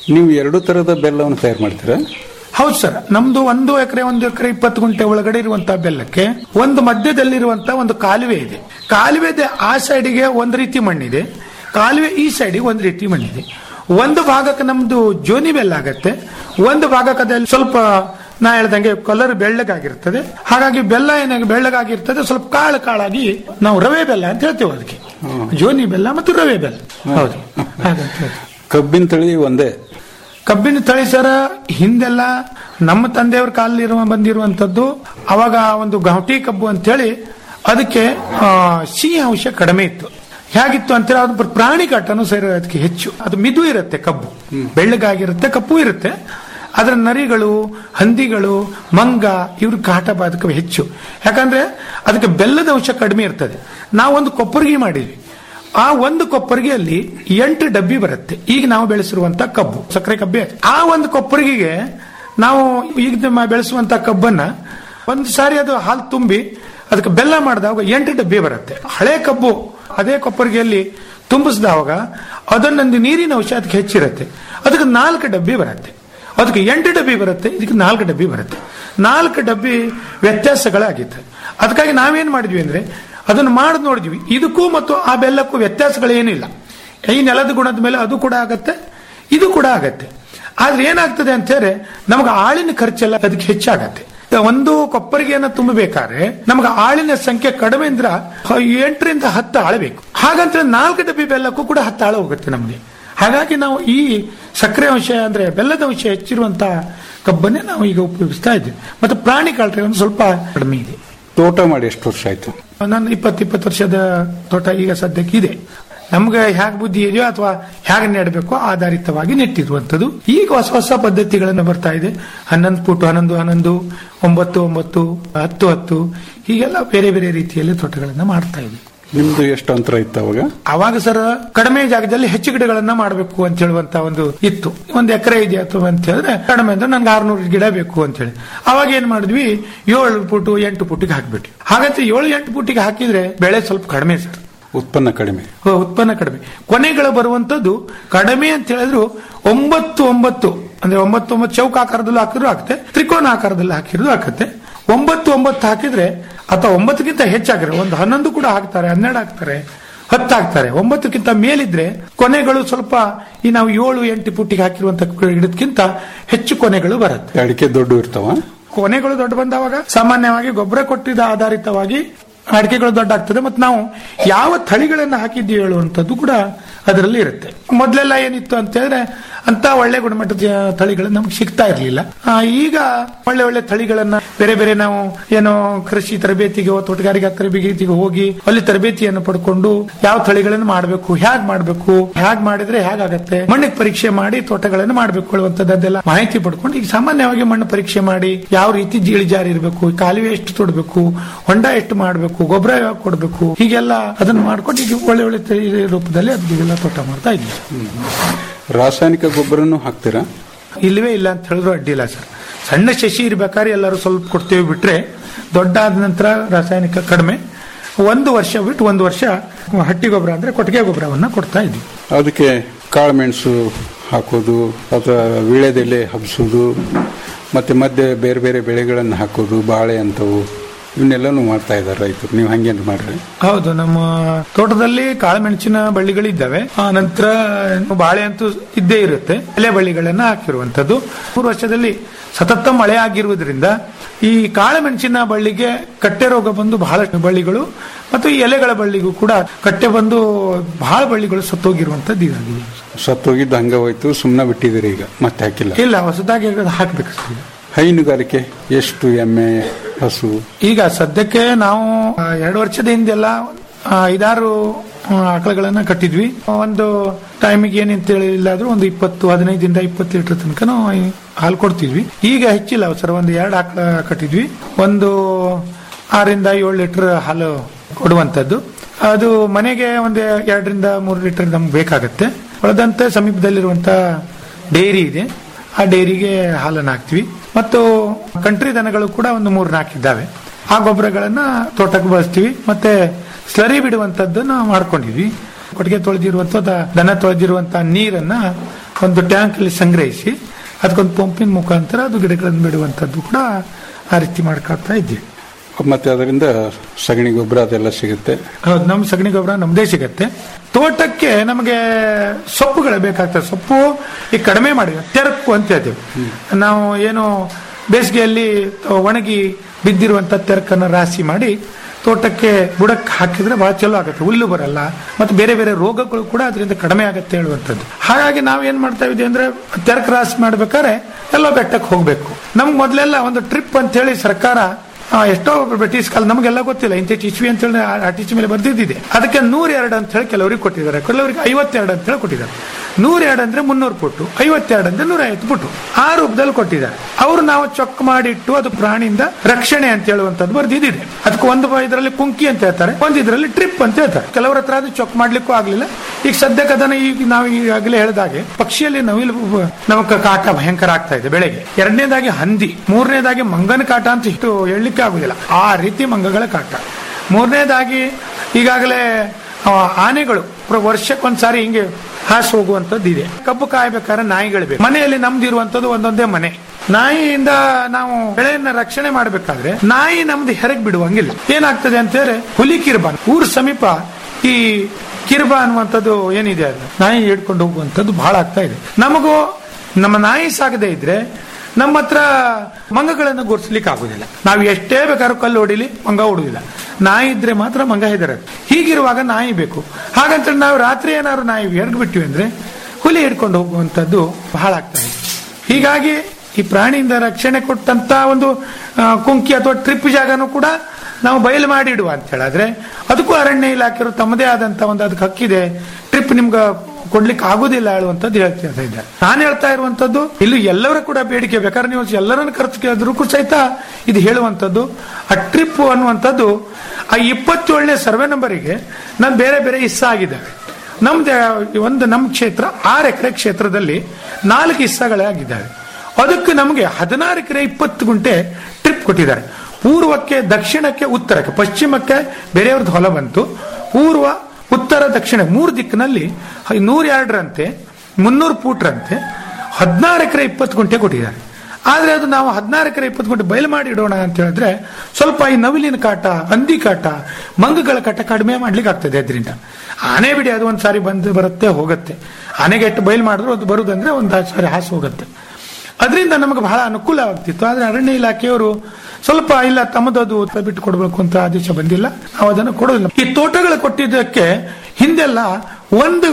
ನೀವು ಎರಡು ತರದ ಬೆಲ್ಲವನ್ನು ತಯಾರು ಮಾಡ್ತೀರಾ ಹೌದು ಸರ್ ನಮ್ದು ಒಂದು ಎಕರೆ ಒಂದು ಎಕರೆ ಇಪ್ಪತ್ತು ಗುಂಟೆ ಒಳಗಡೆ ಇರುವಂತಹ ಬೆಲ್ಲಕ್ಕೆ ಒಂದು ಮಧ್ಯದಲ್ಲಿರುವಂತಹ ಒಂದು ಕಾಲುವೆ ಇದೆ ಕಾಲುವೆ ಆ ಸೈಡಿಗೆ ಒಂದು ರೀತಿ ಮಣ್ಣಿದೆ ಕಾಲುವೆ ಈ ಸೈಡಿಗೆ ಒಂದು ರೀತಿ ಮಣ್ಣಿದೆ ಒಂದು ಭಾಗಕ್ಕೆ ನಮ್ದು ಜೋನಿ ಬೆಲ್ಲ ಆಗತ್ತೆ ಒಂದು ಭಾಗಕ್ಕೆ ಅದಲ್ಲಿ ಸ್ವಲ್ಪ ನಾ ಹೇಳ್ದಂಗೆ ಕಲರ್ ಬೆಳ್ಳಗಾಗಿರ್ತದೆ ಹಾಗಾಗಿ ಬೆಲ್ಲ ಏನಾಗಿ ಬೆಳ್ಳಗಾಗಿರ್ತದೆ ಸ್ವಲ್ಪ ಕಾಳು ಕಾಳಾಗಿ ನಾವು ರವೆ ಬೆಲ್ಲ ಅಂತ ಹೇಳ್ತೇವೆ ಅದಕ್ಕೆ ಜೋನಿ ಬೆಲ್ಲ ಮತ್ತು ರವೆ ಬೆಲ್ಲ ಹೌದು ಹಾಗಂತ ಹೇಳ್ತೇವೆ. ಕಬ್ಬಿನ ತಳಿ ಒಂದೇ ಕಬ್ಬಿನ ತಳಿ ಸರ ಹಿಂದೆಲ್ಲ ನಮ್ಮ ತಂದೆಯವ್ರ ಕಾಲಲ್ಲಿರುವ ಬಂದಿರುವಂತದ್ದು ಅವಾಗ ಒಂದು ಗೌಟಿ ಕಬ್ಬು ಅಂತೇಳಿ ಅದಕ್ಕೆ ಆ, ಸಿಹಿ ಅಂಶ ಕಡಿಮೆ ಇತ್ತು ಹೇಗಿತ್ತು ಅಂತೇಳಿ ಅದು ಪ್ರಾಣಿ ಕಾಟನು ಸೇರಿ ಅದಕ್ಕೆ ಹೆಚ್ಚು ಅದು ಮಿದು ಇರುತ್ತೆ ಕಬ್ಬು ಬೆಳ್ಳಗಾಗಿರುತ್ತೆ ಕಪ್ಪು ಇರುತ್ತೆ ಅದರ ನರಿಗಳು ಹಂದಿಗಳು ಮಂಗ ಇವ್ರ ಕಾಟ ಅದಕ್ಕೆ ಹೆಚ್ಚು ಯಾಕಂದ್ರೆ ಅದಕ್ಕೆ ಬೆಲ್ಲದ ಅಂಶ ಕಡಿಮೆ ಇರ್ತದೆ ನಾವೊಂದು ಕೊಪ್ಪರಿಗೆ ಮಾಡಿದ್ವಿ ಆ ಒಂದು ಕೊಪ್ಪರಿಗೆಯಲ್ಲಿ ಎಂಟು ಡಬ್ಬಿ ಬರುತ್ತೆ ಈಗ ನಾವು ಬೆಳೆಸಿರುವಂತ ಕಬ್ಬು ಸಕ್ಕರೆ ಕಬ್ಬೆ ಅದು. ಆ ಒಂದು ಕೊಪ್ಪರಿಗೆಗೆ ನಾವು ಈಗ ನಮ್ಮ ಬೆಳೆಸುವಂತ ಕಬ್ಬನ್ನ ಒಂದು ಸಾರಿ ಅದು ಹಾಲು ತುಂಬಿ ಅದಕ್ಕೆ ಬೆಲ್ಲ ಮಾಡಿದಾಗ ಎಂಟು ಡಬ್ಬಿ ಬರುತ್ತೆ ಹಳೆ ಕಬ್ಬು ಅದೇ ಕೊಪ್ಪರಿಗೆಯಲ್ಲಿ ತುಂಬಿಸಿದವಾಗ ಅದನ್ನೊಂದು ನೀರಿನ ಅಂಶ ಅದಕ್ಕೆ ಹೆಚ್ಚಿರುತ್ತೆ ಅದಕ್ಕೆ ನಾಲ್ಕು ಡಬ್ಬಿ ಬರುತ್ತೆ ಅದಕ್ಕೆ ಎಂಟು ಡಬ್ಬಿ ಬರುತ್ತೆ ಇದಕ್ಕೆ ನಾಲ್ಕು ಡಬ್ಬಿ ಬರುತ್ತೆ ನಾಲ್ಕು ಡಬ್ಬಿ ವ್ಯತ್ಯಾಸಗಳಾಗಿತ್ತು ಅದಕ್ಕಾಗಿ ನಾವೇನ್ ಮಾಡಿದ್ವಿ ಅಂದ್ರೆ ಅದನ್ನು ಮಾಡಿ ನೋಡಿದ್ವಿ ಇದಕ್ಕೂ ಮತ್ತು ಆ ಬೆಲ್ಲಕ್ಕೂ ವ್ಯತ್ಯಾಸಗಳೇನಿಲ್ಲ ಈ ನೆಲದ ಗುಣದ ಮೇಲೆ ಅದು ಕೂಡ ಆಗತ್ತೆ ಇದು ಕೂಡ ಆಗತ್ತೆ ಆದ್ರೆ ಏನಾಗ್ತದೆ ಅಂತ ಹೇಳಿದ್ರೆ ನಮಗೆ ಆಳಿನ ಖರ್ಚೆಲ್ಲ ಅದಕ್ಕೆ ಹೆಚ್ಚಾಗತ್ತೆ ಒಂದು ಕೊಪ್ಪರಿಗೆಯನ್ನ ತುಂಬಬೇಕಾದ್ರೆ ನಮಗೆ ಆಳಿನ ಸಂಖ್ಯೆ ಕಡಿಮೆ ಅಂದ್ರೆ ಎಂಟರಿಂದ ಹತ್ತು ಆಳಬೇಕು ಹಾಗಂತ ನಾಲ್ಕು ಡಬ್ಬಿ ಬೆಲ್ಲಕ್ಕೂ ಕೂಡ ಹತ್ತು ಆಳು ಹೋಗುತ್ತೆ ನಮಗೆ ಹಾಗಾಗಿ ನಾವು ಈ ಸಕ್ಕರೆ ಅಂಶ ಅಂದ್ರೆ ಬೆಲ್ಲದ ಅಂಶ ಹೆಚ್ಚಿರುವಂತಹ ಕಬ್ಬನ್ನೇ ನಾವು ಈಗ ಉಪಯೋಗಿಸ್ತಾ ಇದ್ದೀವಿ ಮತ್ತೆ ಪ್ರಾಣಿ ಕಾಳರೆ ಒಂದು ಸ್ವಲ್ಪ ಕಡಿಮೆ ಇದೆ ತೋಟ ಮಾಡಿ ಎಷ್ಟು ವರ್ಷ ಆಯ್ತು ನನ್ನ ಇಪ್ಪತ್ತು ಇಪ್ಪತ್ತು ವರ್ಷದ ತೋಟ ಈಗ ಸದ್ಯಕ್ಕೆ ಇದೆ ನಮ್ಗೆ ಹ್ಯಾಗ್ ಬುದ್ಧಿ ಇದೆಯೋ ಅಥವಾ ಹೇಗೆ ನೆಡಬೇಕೋ ಆಧಾರಿತವಾಗಿ ನೆಟ್ಟಿರುವಂತದ್ದು ಈಗ ಹೊಸ ಹೊಸ ಪದ್ಧತಿಗಳನ್ನು ಬರ್ತಾ ಇದೆ ಹನ್ನೊಂದು ಫುಟ್ ಹನ್ನೊಂದು ಹನ್ನೊಂದು ಒಂಬತ್ತು ಒಂಬತ್ತು ಹತ್ತು ಹತ್ತು ಹೀಗೆಲ್ಲ ಬೇರೆ ಬೇರೆ ರೀತಿಯಲ್ಲಿ ತೋಟಗಳನ್ನ ಮಾಡ್ತಾ ಇದೆ ನಿಮ್ದು ಎಷ್ಟು ಅಂತರ ಇತ್ತು ಅವಾಗ ಅವಾಗ ಸರ್ ಕಡಿಮೆ ಜಾಗದಲ್ಲಿ ಹೆಚ್ಚು ಗಿಡಗಳನ್ನ ಮಾಡಬೇಕು ಅಂತ ಹೇಳುವಂತ ಒಂದು ಇತ್ತು ಒಂದು ಎಕರೆ ಇದೆ ಅಥವಾ ಅಂತ ಹೇಳಿದ್ರೆ ಕಡಿಮೆ ಅಂದ್ರೆ ನನ್ಗೆ ಆರ್ನೂರು ಗಿಡ ಬೇಕು ಅಂತ ಹೇಳಿ ಅವಾಗ ಏನ್ ಮಾಡಿದ್ವಿ ಏಳು ಫುಟ್ ಎಂಟು ಫುಟಿಗೆ ಹಾಕ್ಬಿಟ್ವಿ ಹಾಗಂತ ಏಳು ಎಂಟು ಫುಟಿಗೆ ಹಾಕಿದ್ರೆ ಬೆಳೆ ಸ್ವಲ್ಪ ಕಡಿಮೆ ಸರ್ ಉತ್ಪನ್ನ ಕಡಿಮೆ ಹ, ಉತ್ಪನ್ನ ಕಡಿಮೆ ಕೊನೆಗಳು ಬರುವಂತದ್ದು ಕಡಿಮೆ ಅಂತ ಹೇಳಿದ್ರು ಒಂಬತ್ತು ಒಂಬತ್ತು ಅಂದ್ರೆ ಒಂಬತ್ತು ಒಂಬತ್ತು ಚೌಕ ಆಕಾರದಲ್ಲೂ ಹಾಕಿದ್ರು ಆಗುತ್ತೆ ತ್ರಿಕೋನ ಆಕಾರದಲ್ಲಿ ಹಾಕಿರೋದು ಆಗುತ್ತೆ ಒಂಬತ್ತು ಒಂಬತ್ತು ಹಾಕಿದ್ರೆ ಅಥವಾ ಒಂಬತ್ತಕ್ಕಿಂತ ಹೆಚ್ಚಾಗಿದ್ರೆ ಒಂದು ಹನ್ನೊಂದು ಕೂಡ ಹಾಕ್ತಾರೆ ಹನ್ನೆರಡು ಹಾಕ್ತಾರೆ ಹತ್ತು ಹಾಕ್ತಾರೆ ಒಂಬತ್ತಕ್ಕಿಂತ ಮೇಲಿದ್ರೆ ಕೊನೆಗಳು ಸ್ವಲ್ಪ ಈ ನಾವು ಏಳು ಎಂಟು ಪುಟ್ಟಿಗೆ ಹಾಕಿರುವಂತ ಗಿಡಕ್ಕಿಂತ ಹೆಚ್ಚು ಕೊನೆಗಳು ಬರುತ್ತೆ ಅಡಿಕೆ ದೊಡ್ಡ ಇರ್ತಾವ ಕೊನೆಗಳು ದೊಡ್ಡ ಬಂದವಾಗ ಸಾಮಾನ್ಯವಾಗಿ ಗೊಬ್ಬರ ಕೊಟ್ಟಿದ್ದ ಆಧಾರಿತವಾಗಿ ಅಡಿಕೆಗಳು ದೊಡ್ಡ ಆಗ್ತದೆ ಮತ್ತು ನಾವು ಯಾವ ತಳಿಗಳನ್ನ ಹಾಕಿದ್ದೀವಿ ಹೇಳುವಂಥದ್ದು ಕೂಡ ಅದರಲ್ಲಿ ಇರುತ್ತೆ ಮೊದಲೆಲ್ಲ ಏನಿತ್ತು ಅಂತ ಹೇಳಿದ್ರೆ ಅಂತ ಒಳ್ಳೆ ಗುಣಮಟ್ಟದ ತಳಿಗಳು ನಮ್ಗೆ ಸಿಗ್ತಾ ಇರಲಿಲ್ಲ ಈಗ ಒಳ್ಳೆ ಒಳ್ಳೆ ತಳಿಗಳನ್ನ ಬೇರೆ ಬೇರೆ ನಾವು ಏನೋ ಕೃಷಿ ತರಬೇತಿಗೆ ತೋಟಗಾರಿಕಾ ತರಬೇತಿಗೆ ಹೋಗಿ ಅಲ್ಲಿ ತರಬೇತಿಯನ್ನು ಪಡ್ಕೊಂಡು ಯಾವ ತಳಿಗಳನ್ನು ಮಾಡಬೇಕು ಹೇಗ್ ಮಾಡಬೇಕು ಹೇಗ್ ಮಾಡಿದ್ರೆ ಹೇಗಾಗತ್ತೆ ಮಣ್ಣಿಗೆ ಪರೀಕ್ಷೆ ಮಾಡಿ ತೋಟಗಳನ್ನು ಮಾಡಬೇಕು ಹೇಳುವಂತದ್ದೆಲ್ಲ ಮಾಹಿತಿ ಪಡ್ಕೊಂಡು ಈಗ ಸಾಮಾನ್ಯವಾಗಿ ಮಣ್ಣು ಪರೀಕ್ಷೆ ಮಾಡಿ ಯಾವ ರೀತಿ ಇಳಿಜಾರಿ ಇರಬೇಕು ಕಾಲುವೆ ಎಷ್ಟು ತೊಡಬೇಕು ಹೊಂಡ ಎಷ್ಟು ಮಾಡಬೇಕು ಗೊಬ್ಬರ ಯಾವಾಗ ಕೊಡಬೇಕು ಹೀಗೆಲ್ಲ ಅದನ್ನ ಮಾಡ್ಕೊಂಡು ಈಗ ಒಳ್ಳೆ ಒಳ್ಳೆ ತಳಿ ರೂಪದಲ್ಲಿ ಅದಕ್ಕೆಲ್ಲ ತೋಟ ಮಾಡ್ತಾ ಇದ್ದೀವಿ ರಾಸಾಯನಿಕ ಗೊಬ್ಬರನು ಹಾಕ್ತೀರಾ ಇಲ್ಲವೇ ಇಲ್ಲ ಅಂತ ಹೇಳಿದ್ರು ಅಡ್ಡಿಲ್ಲ ಸರ್ ಸಣ್ಣ ಶಶಿ ಇರ್ಬೇಕಾದ್ರೆ ಎಲ್ಲರೂ ಸ್ವಲ್ಪ ಕೊಡ್ತೇವೆ ಬಿಟ್ರೆ ದೊಡ್ಡ ಆದ ನಂತರ ರಾಸಾಯನಿಕ ಕಡಿಮೆ ಒಂದು ವರ್ಷ ಬಿಟ್ಟು ಒಂದು ವರ್ಷ ಹಟ್ಟಿ ಗೊಬ್ಬರ ಅಂದ್ರೆ ಕೊಟ್ಟಿಗೆ ಗೊಬ್ಬರವನ್ನ ಕೊಡ್ತಾ ಇದ್ವಿ ಅದಕ್ಕೆ ಕಾಳುಮೆಣಸು ಹಾಕೋದು ಅಥವಾ ವೀಳ್ಯದೆಲೆ ಹಬ್ಸೋದು ಮತ್ತೆ ಮಧ್ಯೆ ಬೇರೆ ಬೇರೆ ಬೆಳೆಗಳನ್ನು ಹಾಕೋದು ಬಾಳೆ ಅಂತವು ಇವನ್ನೆಲ್ಲನೂ ಮಾಡ್ತಾ ಇದ್ದಾರೆ ರೈತರು ನೀವು ಹಂಗೇನು ಮಾಡ್ರಿ ಹೌದು ನಮ್ಮ ತೋಟದಲ್ಲಿ ಕಾಳುಮೆಣಸಿನ ಬಳ್ಳಿಗಳಿದ್ದಾವೆ ಆ ನಂತರ ಬಾಳೆ ಅಂತೂ ಇದ್ದೇ ಇರುತ್ತೆ ಎಲೆ ಬಳ್ಳಿಗಳನ್ನ ಹಾಕಿರುವಂತದ್ದು ಮೂರು ವರ್ಷದಲ್ಲಿ ಸತತ ಮಳೆ ಆಗಿರುವುದರಿಂದ ಈ ಕಾಳುಮೆಣಸಿನ ಬಳ್ಳಿಗೆ ಕಟ್ಟೆ ರೋಗ ಬಂದು ಬಹಳಷ್ಟು ಬಳ್ಳಿಗಳು ಮತ್ತು ಈ ಎಲೆಗಳ ಬಳ್ಳಿಗೂ ಕೂಡ ಕಟ್ಟೆ ಬಂದು ಬಹಳ ಬಳ್ಳಿಗಳು ಸತ್ತೋಗಿರುವಂತದ್ದು ಇದಾಗಿದೆ ಸತ್ತೋಗಿದ್ದು ಹಂಗ ಹೋಯ್ತು ಸುಮ್ಮನೆ ಬಿಟ್ಟಿದ್ದೀರಿ ಈಗ ಮತ್ತೆ ಹಾಕಿಲ್ಲ ಇಲ್ಲ ಹೊಸದಾಗಿ ಅದು ಹಾಕ್ಬೇಕು ಸರ್ ಈಗ. ಹೈನುಗಾರಿಕೆ ಎಷ್ಟು ಎಮ್ಮೆ ಹಸು ಈಗ ಸದ್ಯಕ್ಕೆ ನಾವು ಆ, ಎರಡು ವರ್ಷದ ಹಿಂದೆಲ್ಲ ಆ, ಐದಾರು ಆ, ಆಕಳುಗಳನ್ನ ಕಟ್ಟಿದ್ವಿ ಒಂದು ಟೈಮಿಗೆ ಏನಂತ ಹೇಳಿಲ್ಲಾದ್ರೂ ಒಂದು ಇಪ್ಪತ್ತು ಹದಿನೈದರಿಂದ ಇಪ್ಪತ್ತು ಲೀಟರ್ ತನಕ ನಾವು ಈ ಹಾಲು ಕೊಡ್ತಿದ್ವಿ ಈಗ ಹೆಚ್ಚಿಲ್ಲ ಸರ್ ಒಂದು ಎರಡು ಆಕಳ ಕಟ್ಟಿದ್ವಿ ಒಂದು ಆರರಿಂದ ಏಳು ಲೀಟರ್ ಹಾಲು ಕೊಡುವಂತದ್ದು ಅದು ಮನೆಗೆ ಒಂದು ಎರಡರಿಂದ ಮೂರು ಲೀಟರ್ ನಮ್ಗೆ ಬೇಕಾಗತ್ತೆ ಉಳಿದಂತೆ ಸಮೀಪದಲ್ಲಿರುವಂತ ಡೈರಿ ಇದೆ ಆ ಡೈರಿಗೆ ಹಾಲನ್ನು ಹಾಕ್ತಿವಿ ಮತ್ತು ಕಂಟ್ರಿ ದನಗಳು ಕೂಡ ಒಂದು ಮೂರು ನಾಲ್ಕು ಇದ್ದಾವೆ ಆ ಗೊಬ್ಬರಗಳನ್ನ ತೋಟಕ್ಕೆ ಬಳಸ್ತೀವಿ ಮತ್ತೆ ಸ್ಲರಿ ಬಿಡುವಂತದ್ದನ್ನ ಮಾಡ್ಕೊಂಡಿದ್ವಿ ಕೊಟ್ಟಿಗೆ ತೊಳೆದಿರುವಂತ ದನ ತೊಳೆದಿರುವಂತ ನೀರನ್ನ ಒಂದು ಟ್ಯಾಂಕ್ ಅಲ್ಲಿ ಸಂಗ್ರಹಿಸಿ ಅದಕ್ಕೊಂದು ಪಂಪಿನ ಮುಖಾಂತರ ಅದು ಗಿಡಗಳನ್ನು ಬಿಡುವಂತದ್ದು ಕೂಡ ಆ ರೀತಿ ಮಾಡ್ಕೊಳ್ತಾ ಇದ್ದೀವಿ ಮತ್ತೆ ಅದರಿಂದ ಸಗಣಿ ಗೊಬ್ಬರ ಅದೆಲ್ಲ ಸಿಗುತ್ತೆ ಹೌದು ನಮ್ಮ ಸಗಣಿ ಗೊಬ್ಬರ ನಮ್ದೇ ಸಿಗತ್ತೆ ತೋಟಕ್ಕೆ ನಮಗೆ ಸೊಪ್ಪುಗಳು ಬೇಕಾಗ್ತದೆ ಸೊಪ್ಪು ಈಗ ಕಡಿಮೆ ಮಾಡಿದ್ವಿ ತೆರಕು ಅಂತ ಹೇಳ್ತೀವಿ ನಾವು ಏನು ಬೇಸಿಗೆಯಲ್ಲಿ ಒಣಗಿ ಬಿದ್ದಿರುವಂತ ತೆರಕನ್ನು ರಾಶಿ ಮಾಡಿ ತೋಟಕ್ಕೆ ಬುಡಕ್ಕೆ ಹಾಕಿದ್ರೆ ಬಹಳ ಚಲೋ ಆಗುತ್ತೆ ಹುಲ್ಲು ಬರಲ್ಲ ಮತ್ತೆ ಬೇರೆ ಬೇರೆ ರೋಗಗಳು ಕೂಡ ಅದರಿಂದ ಕಡಿಮೆ ಆಗುತ್ತೆ ಹೇಳುವಂಥದ್ದು ಹಾಗಾಗಿ ನಾವು ಏನ್ ಮಾಡ್ತಾ ಇದ್ದೀವಿ ಅಂದ್ರೆ ತೆರಕ್ ರಾಶಿ ಮಾಡ್ಬೇಕಾದ್ರೆ ಎಲ್ಲೋ ಬೆಟ್ಟಕ್ಕೆ ಹೋಗ್ಬೇಕು ನಮ್ಗೆ ಮೊದಲೆಲ್ಲ ಒಂದು ಟ್ರಿಪ್ ಅಂತ ಹೇಳಿ ಸರ್ಕಾರ ಆ, ಎಷ್ಟೋ ಬ್ರಿಟಿಷ್ ಕಾಲ ನಮಗೆಲ್ಲ ಗೊತ್ತಿಲ್ಲ ಇಂಥ ಇಸ್ವಿ ಅಂತ ಹೇಳಿ ಆ ಟೀಚ್ ಮೇಲೆ ಬರ್ದಿದ್ದಿದೆ ಅದಕ್ಕೆ ನೂರ ಎರಡು ಅಂತ ಹೇಳಿ ಕೆಲವರಿಗೆ ಕೊಟ್ಟಿದ್ದಾರೆ ಕೆಲವರಿಗೆ ಐವತ್ತೆರಡು ಅಂತ ಹೇಳಿ ಕೊಟ್ಟಿದ್ದಾರೆ ನೂರ ಎರಡು ಅಂದ್ರೆ ಮುನ್ನೂರು ಫುಟ್ಟು ಐವತ್ತೆರಡು ಅಂದ್ರೆ ನೂರ ಐವತ್ತು ಫುಟ್ಟು ಆ ರೂಪದಲ್ಲಿ ಕೊಟ್ಟಿದ್ದಾರೆ ಅವರು ನಾವು ಚೊಕ್ ಮಾಡಿಟ್ಟು ಅದು ಪ್ರಾಣಿಯಿಂದ ರಕ್ಷಣೆ ಅಂತ ಹೇಳುವಂತದ್ದು ಬರ್ದಿದೆ ಅದಕ್ಕೆ ಒಂದು ಇದರಲ್ಲಿ ಕುಂಕಿ ಅಂತ ಹೇಳ್ತಾರೆ ಒಂದು ಇದರಲ್ಲಿ ಟ್ರಿಪ್ ಅಂತ ಹೇಳ್ತಾರೆ ಕೆಲವರ ಹತ್ರ ಅದು ಚೊಕ್ ಮಾಡ್ಲಿಕ್ಕೂ ಆಗ್ಲಿಲ್ಲ ಈಗ ಸದ್ಯಕ್ಕೆ ಅದನ್ನ ಈಗ ನಾವು ಈಗಾಗಲೇ ಹೇಳಿದಾಗೆ ಪಕ್ಷಿಯಲ್ಲಿ ನವಿಲು ನಮಗೆ ಕಾಟ ಭಯಂಕರ ಆಗ್ತಾ ಇದೆ ಬೆಳೆಗೆ ಎರಡನೇದಾಗಿ ಹಂದಿ ಮೂರನೇದಾಗಿ ಮಂಗನ ಕಾಟ ಅಂತ ಇಷ್ಟು ಹೇಳಲಿಕ್ಕೆ ಆಗುದಿಲ್ಲ ಆ ರೀತಿ ಮಂಗಗಳ ಕಾಟ ಮೂರನೇದಾಗಿ ಈಗಾಗಲೇ ಆ, ಆನೆಗಳು ಪ್ರ- ವರ್ಷಕ್ಕೊಂದ್ಸಾರಿ ಹಿಂಗೆ ಹಾಸಿ ಹೋಗುವಂತದ್ದು ಇದೆ ಕಬ್ಬು ಕಾಯ್ಬೇಕಾದ್ರೆ ನಾಯಿಗಳು ಬೇಕು ಮನೆಯಲ್ಲಿ ನಮ್ದು ಇರುವಂತದ್ದು ಒಂದೊಂದೇ ಮನೆ ನಾಯಿಯಿಂದ ನಾವು ಬೆಳೆಯನ್ನ ರಕ್ಷಣೆ ಮಾಡಬೇಕಾದ್ರೆ ನಾಯಿ ನಮ್ದು ಹೆರಗ್ ಬಿಡುವಂಗಿಲ್ಲ ಏನಾಗ್ತದೆ ಅಂತ ಹೇಳಿದ್ರೆ ಹುಲಿ ಕಿರ್ಬಾನ್ ಊರ್ ಸಮೀಪ ಈ ಕಿರ್ಬ ಅನ್ನುವಂಥದ್ದು ಏನಿದೆ ಅದು ನಾಯಿ ಹಿಡ್ಕೊಂಡು ಹೋಗುವಂಥದ್ದು ಬಹಳ ಆಗ್ತಾ ಇದೆ ನಮಗೂ ನಮ್ಮ ನಾಯಿ ಸಾಗದೇ ಇದ್ರೆ ನಮ್ಮ ಹತ್ರ ಮಂಗಗಳನ್ನು ಗುರ್ಸ್ಲಿಕ್ಕೆ ಆಗುದಿಲ್ಲ ನಾವು ಎಷ್ಟೇ ಬೇಕಾದ್ರೂ ಕಲ್ಲು ಹೊಡಿಲಿ ಮಂಗ ಹೊಡುದಿಲ್ಲ ನಾಯಿ ಇದ್ರೆ ಮಾತ್ರ ಮಂಗ ಹೆದರ ಹೀಗಿರುವಾಗ ನಾಯಿ ಬೇಕು ಹಾಗಂತ ನಾವು ರಾತ್ರಿ ಏನಾದ್ರು ನಾಯಿ ಎರ್ಗ್ ಬಿಟ್ಟಿವಿ ಅಂದ್ರೆ ಹುಲಿ ಹಿಡ್ಕೊಂಡು ಹೋಗುವಂತದ್ದು ಬಹಳ ಆಗ್ತಾ ಇದೆ ಹೀಗಾಗಿ ಈ ಪ್ರಾಣಿಯಿಂದ ರಕ್ಷಣೆ ಕೊಟ್ಟಂತ ಒಂದು ಆ, ಕುಂಕಿ ಅಥವಾ ಟ್ರಿಪ್ ಜಾಗನೂ ಕೂಡ ನಾವು ಬಯಲು ಮಾಡಿ ಇಡುವ ಅಂತ ಹೇಳಿದ್ರೆ ಅದಕ್ಕೂ ಅರಣ್ಯ ಇಲಾಖೆಯವರು ತಮ್ಮದೇ ಆದಂತ ಒಂದು ಅದಕ್ಕೆ ಹಕ್ಕಿದೆ ಟ್ರಿಪ್ ನಿಮ್ಗೆ ಕೊಡ್ಲಿಕ್ಕೆ ಆಗುದಿಲ್ಲ ಹೇಳುವಂತದ್ದು ಹೇಳ್ತಾ ಇದ್ದಾರೆ ನಾನು ಹೇಳ್ತಾ ಇರುವಂತದ್ದು ಇಲ್ಲಿ ಎಲ್ಲರ ಕೂಡ ಬೇಡಿಕೆ ಬೇಕಾದ್ರೆ ನೀವು ಎಲ್ಲರನ್ನು ಖರ್ಚು ಕೇಳಿದ್ರು ಕೂಡ ಸಹಿತ ಇದು ಹೇಳುವಂತದ್ದು ಆ ಟ್ರಿಪ್ ಅನ್ನುವಂಥದ್ದು ಆ ಇಪ್ಪತ್ತೇಳನೇ ಸರ್ವೆ ನಂಬರಿಗೆ ನಾನು ಬೇರೆ ಬೇರೆ ಇಸ್ಸ ಆಗಿದ್ದಾವೆ ನಮ್ದು ಒಂದು ನಮ್ಮ ಕ್ಷೇತ್ರ ಆರು ಎಕರೆ ಕ್ಷೇತ್ರದಲ್ಲಿ ನಾಲ್ಕು ಇಸ್ಸಗಳೇ ಆಗಿದ್ದಾವೆ ಅದಕ್ಕೆ ನಮಗೆ ಹದಿನಾರು ಎಕರೆ ಇಪ್ಪತ್ತು ಗುಂಟೆ ಟ್ರಿಪ್ ಕೊಟ್ಟಿದ್ದಾರೆ ಪೂರ್ವಕ್ಕೆ ದಕ್ಷಿಣಕ್ಕೆ ಉತ್ತರಕ್ಕೆ ಪಶ್ಚಿಮಕ್ಕೆ ಬೇರೆಯವ್ರದ್ದು ಹೊಲ ಬಂತು ಪೂರ್ವ ಉತ್ತರ ದಕ್ಷಿಣ ಮೂರು ದಿಕ್ಕಿನಲ್ಲಿ ನೂರ ಎರಡರಂತೆ ಮುನ್ನೂರು ಫೂಟ್ರಂತೆ ಹದಿನಾರು ಎಕರೆ ಇಪ್ಪತ್ತು ಗುಂಟೆ ಕೊಟ್ಟಿದ್ದಾರೆ ಆದ್ರೆ ಅದು ನಾವು ಹದಿನಾರು ಎಕರೆ ಇಪ್ಪತ್ತು ಗುಂಟೆ ಬಯಲು ಮಾಡಿ ಇಡೋಣ ಅಂತ ಹೇಳಿದ್ರೆ ಸ್ವಲ್ಪ ಈ ನವಿಲಿನ ಕಾಟ ಹಂದಿ ಕಾಟ ಮಂಗಗಳ ಕಾಟ ಕಡಿಮೆ ಮಾಡ್ಲಿಕ್ಕೆ ಆಗ್ತದೆ ಅದರಿಂದ ಆನೆ ಬಿಡಿ ಅದು ಒಂದ್ ಸಾರಿ ಬಂದು ಬರುತ್ತೆ ಹೋಗುತ್ತೆ ಆನೆಗೆ ಎಷ್ಟು ಬಯಲು ಮಾಡಿದ್ರು ಅದು ಬರುದಂದ್ರೆ ಒಂದು ಸಾರಿ ಹಾಸಿ ಹೋಗುತ್ತೆ ಅದರಿಂದ ನಮಗೆ ಬಹಳ ಅನುಕೂಲ ಆಗ್ತಿತ್ತು ಆದ್ರೆ ಅರಣ್ಯ ಇಲಾಖೆಯವರು ಸ್ವಲ್ಪ ಇಲ್ಲ ತಮ್ಮದದು ಬಿಟ್ಟು ಕೊಡಬೇಕು ಅಂತ ಆದೇಶ ಬಂದಿಲ್ಲ ನಾವು ಅದನ್ನು ಕೊಡೋದಿಲ್ಲ ಈ ತೋಟಗಳು ಕೊಟ್ಟಿದ್ದಕ್ಕೆ ಹಿಂದೆಲ್ಲ ಒಂದು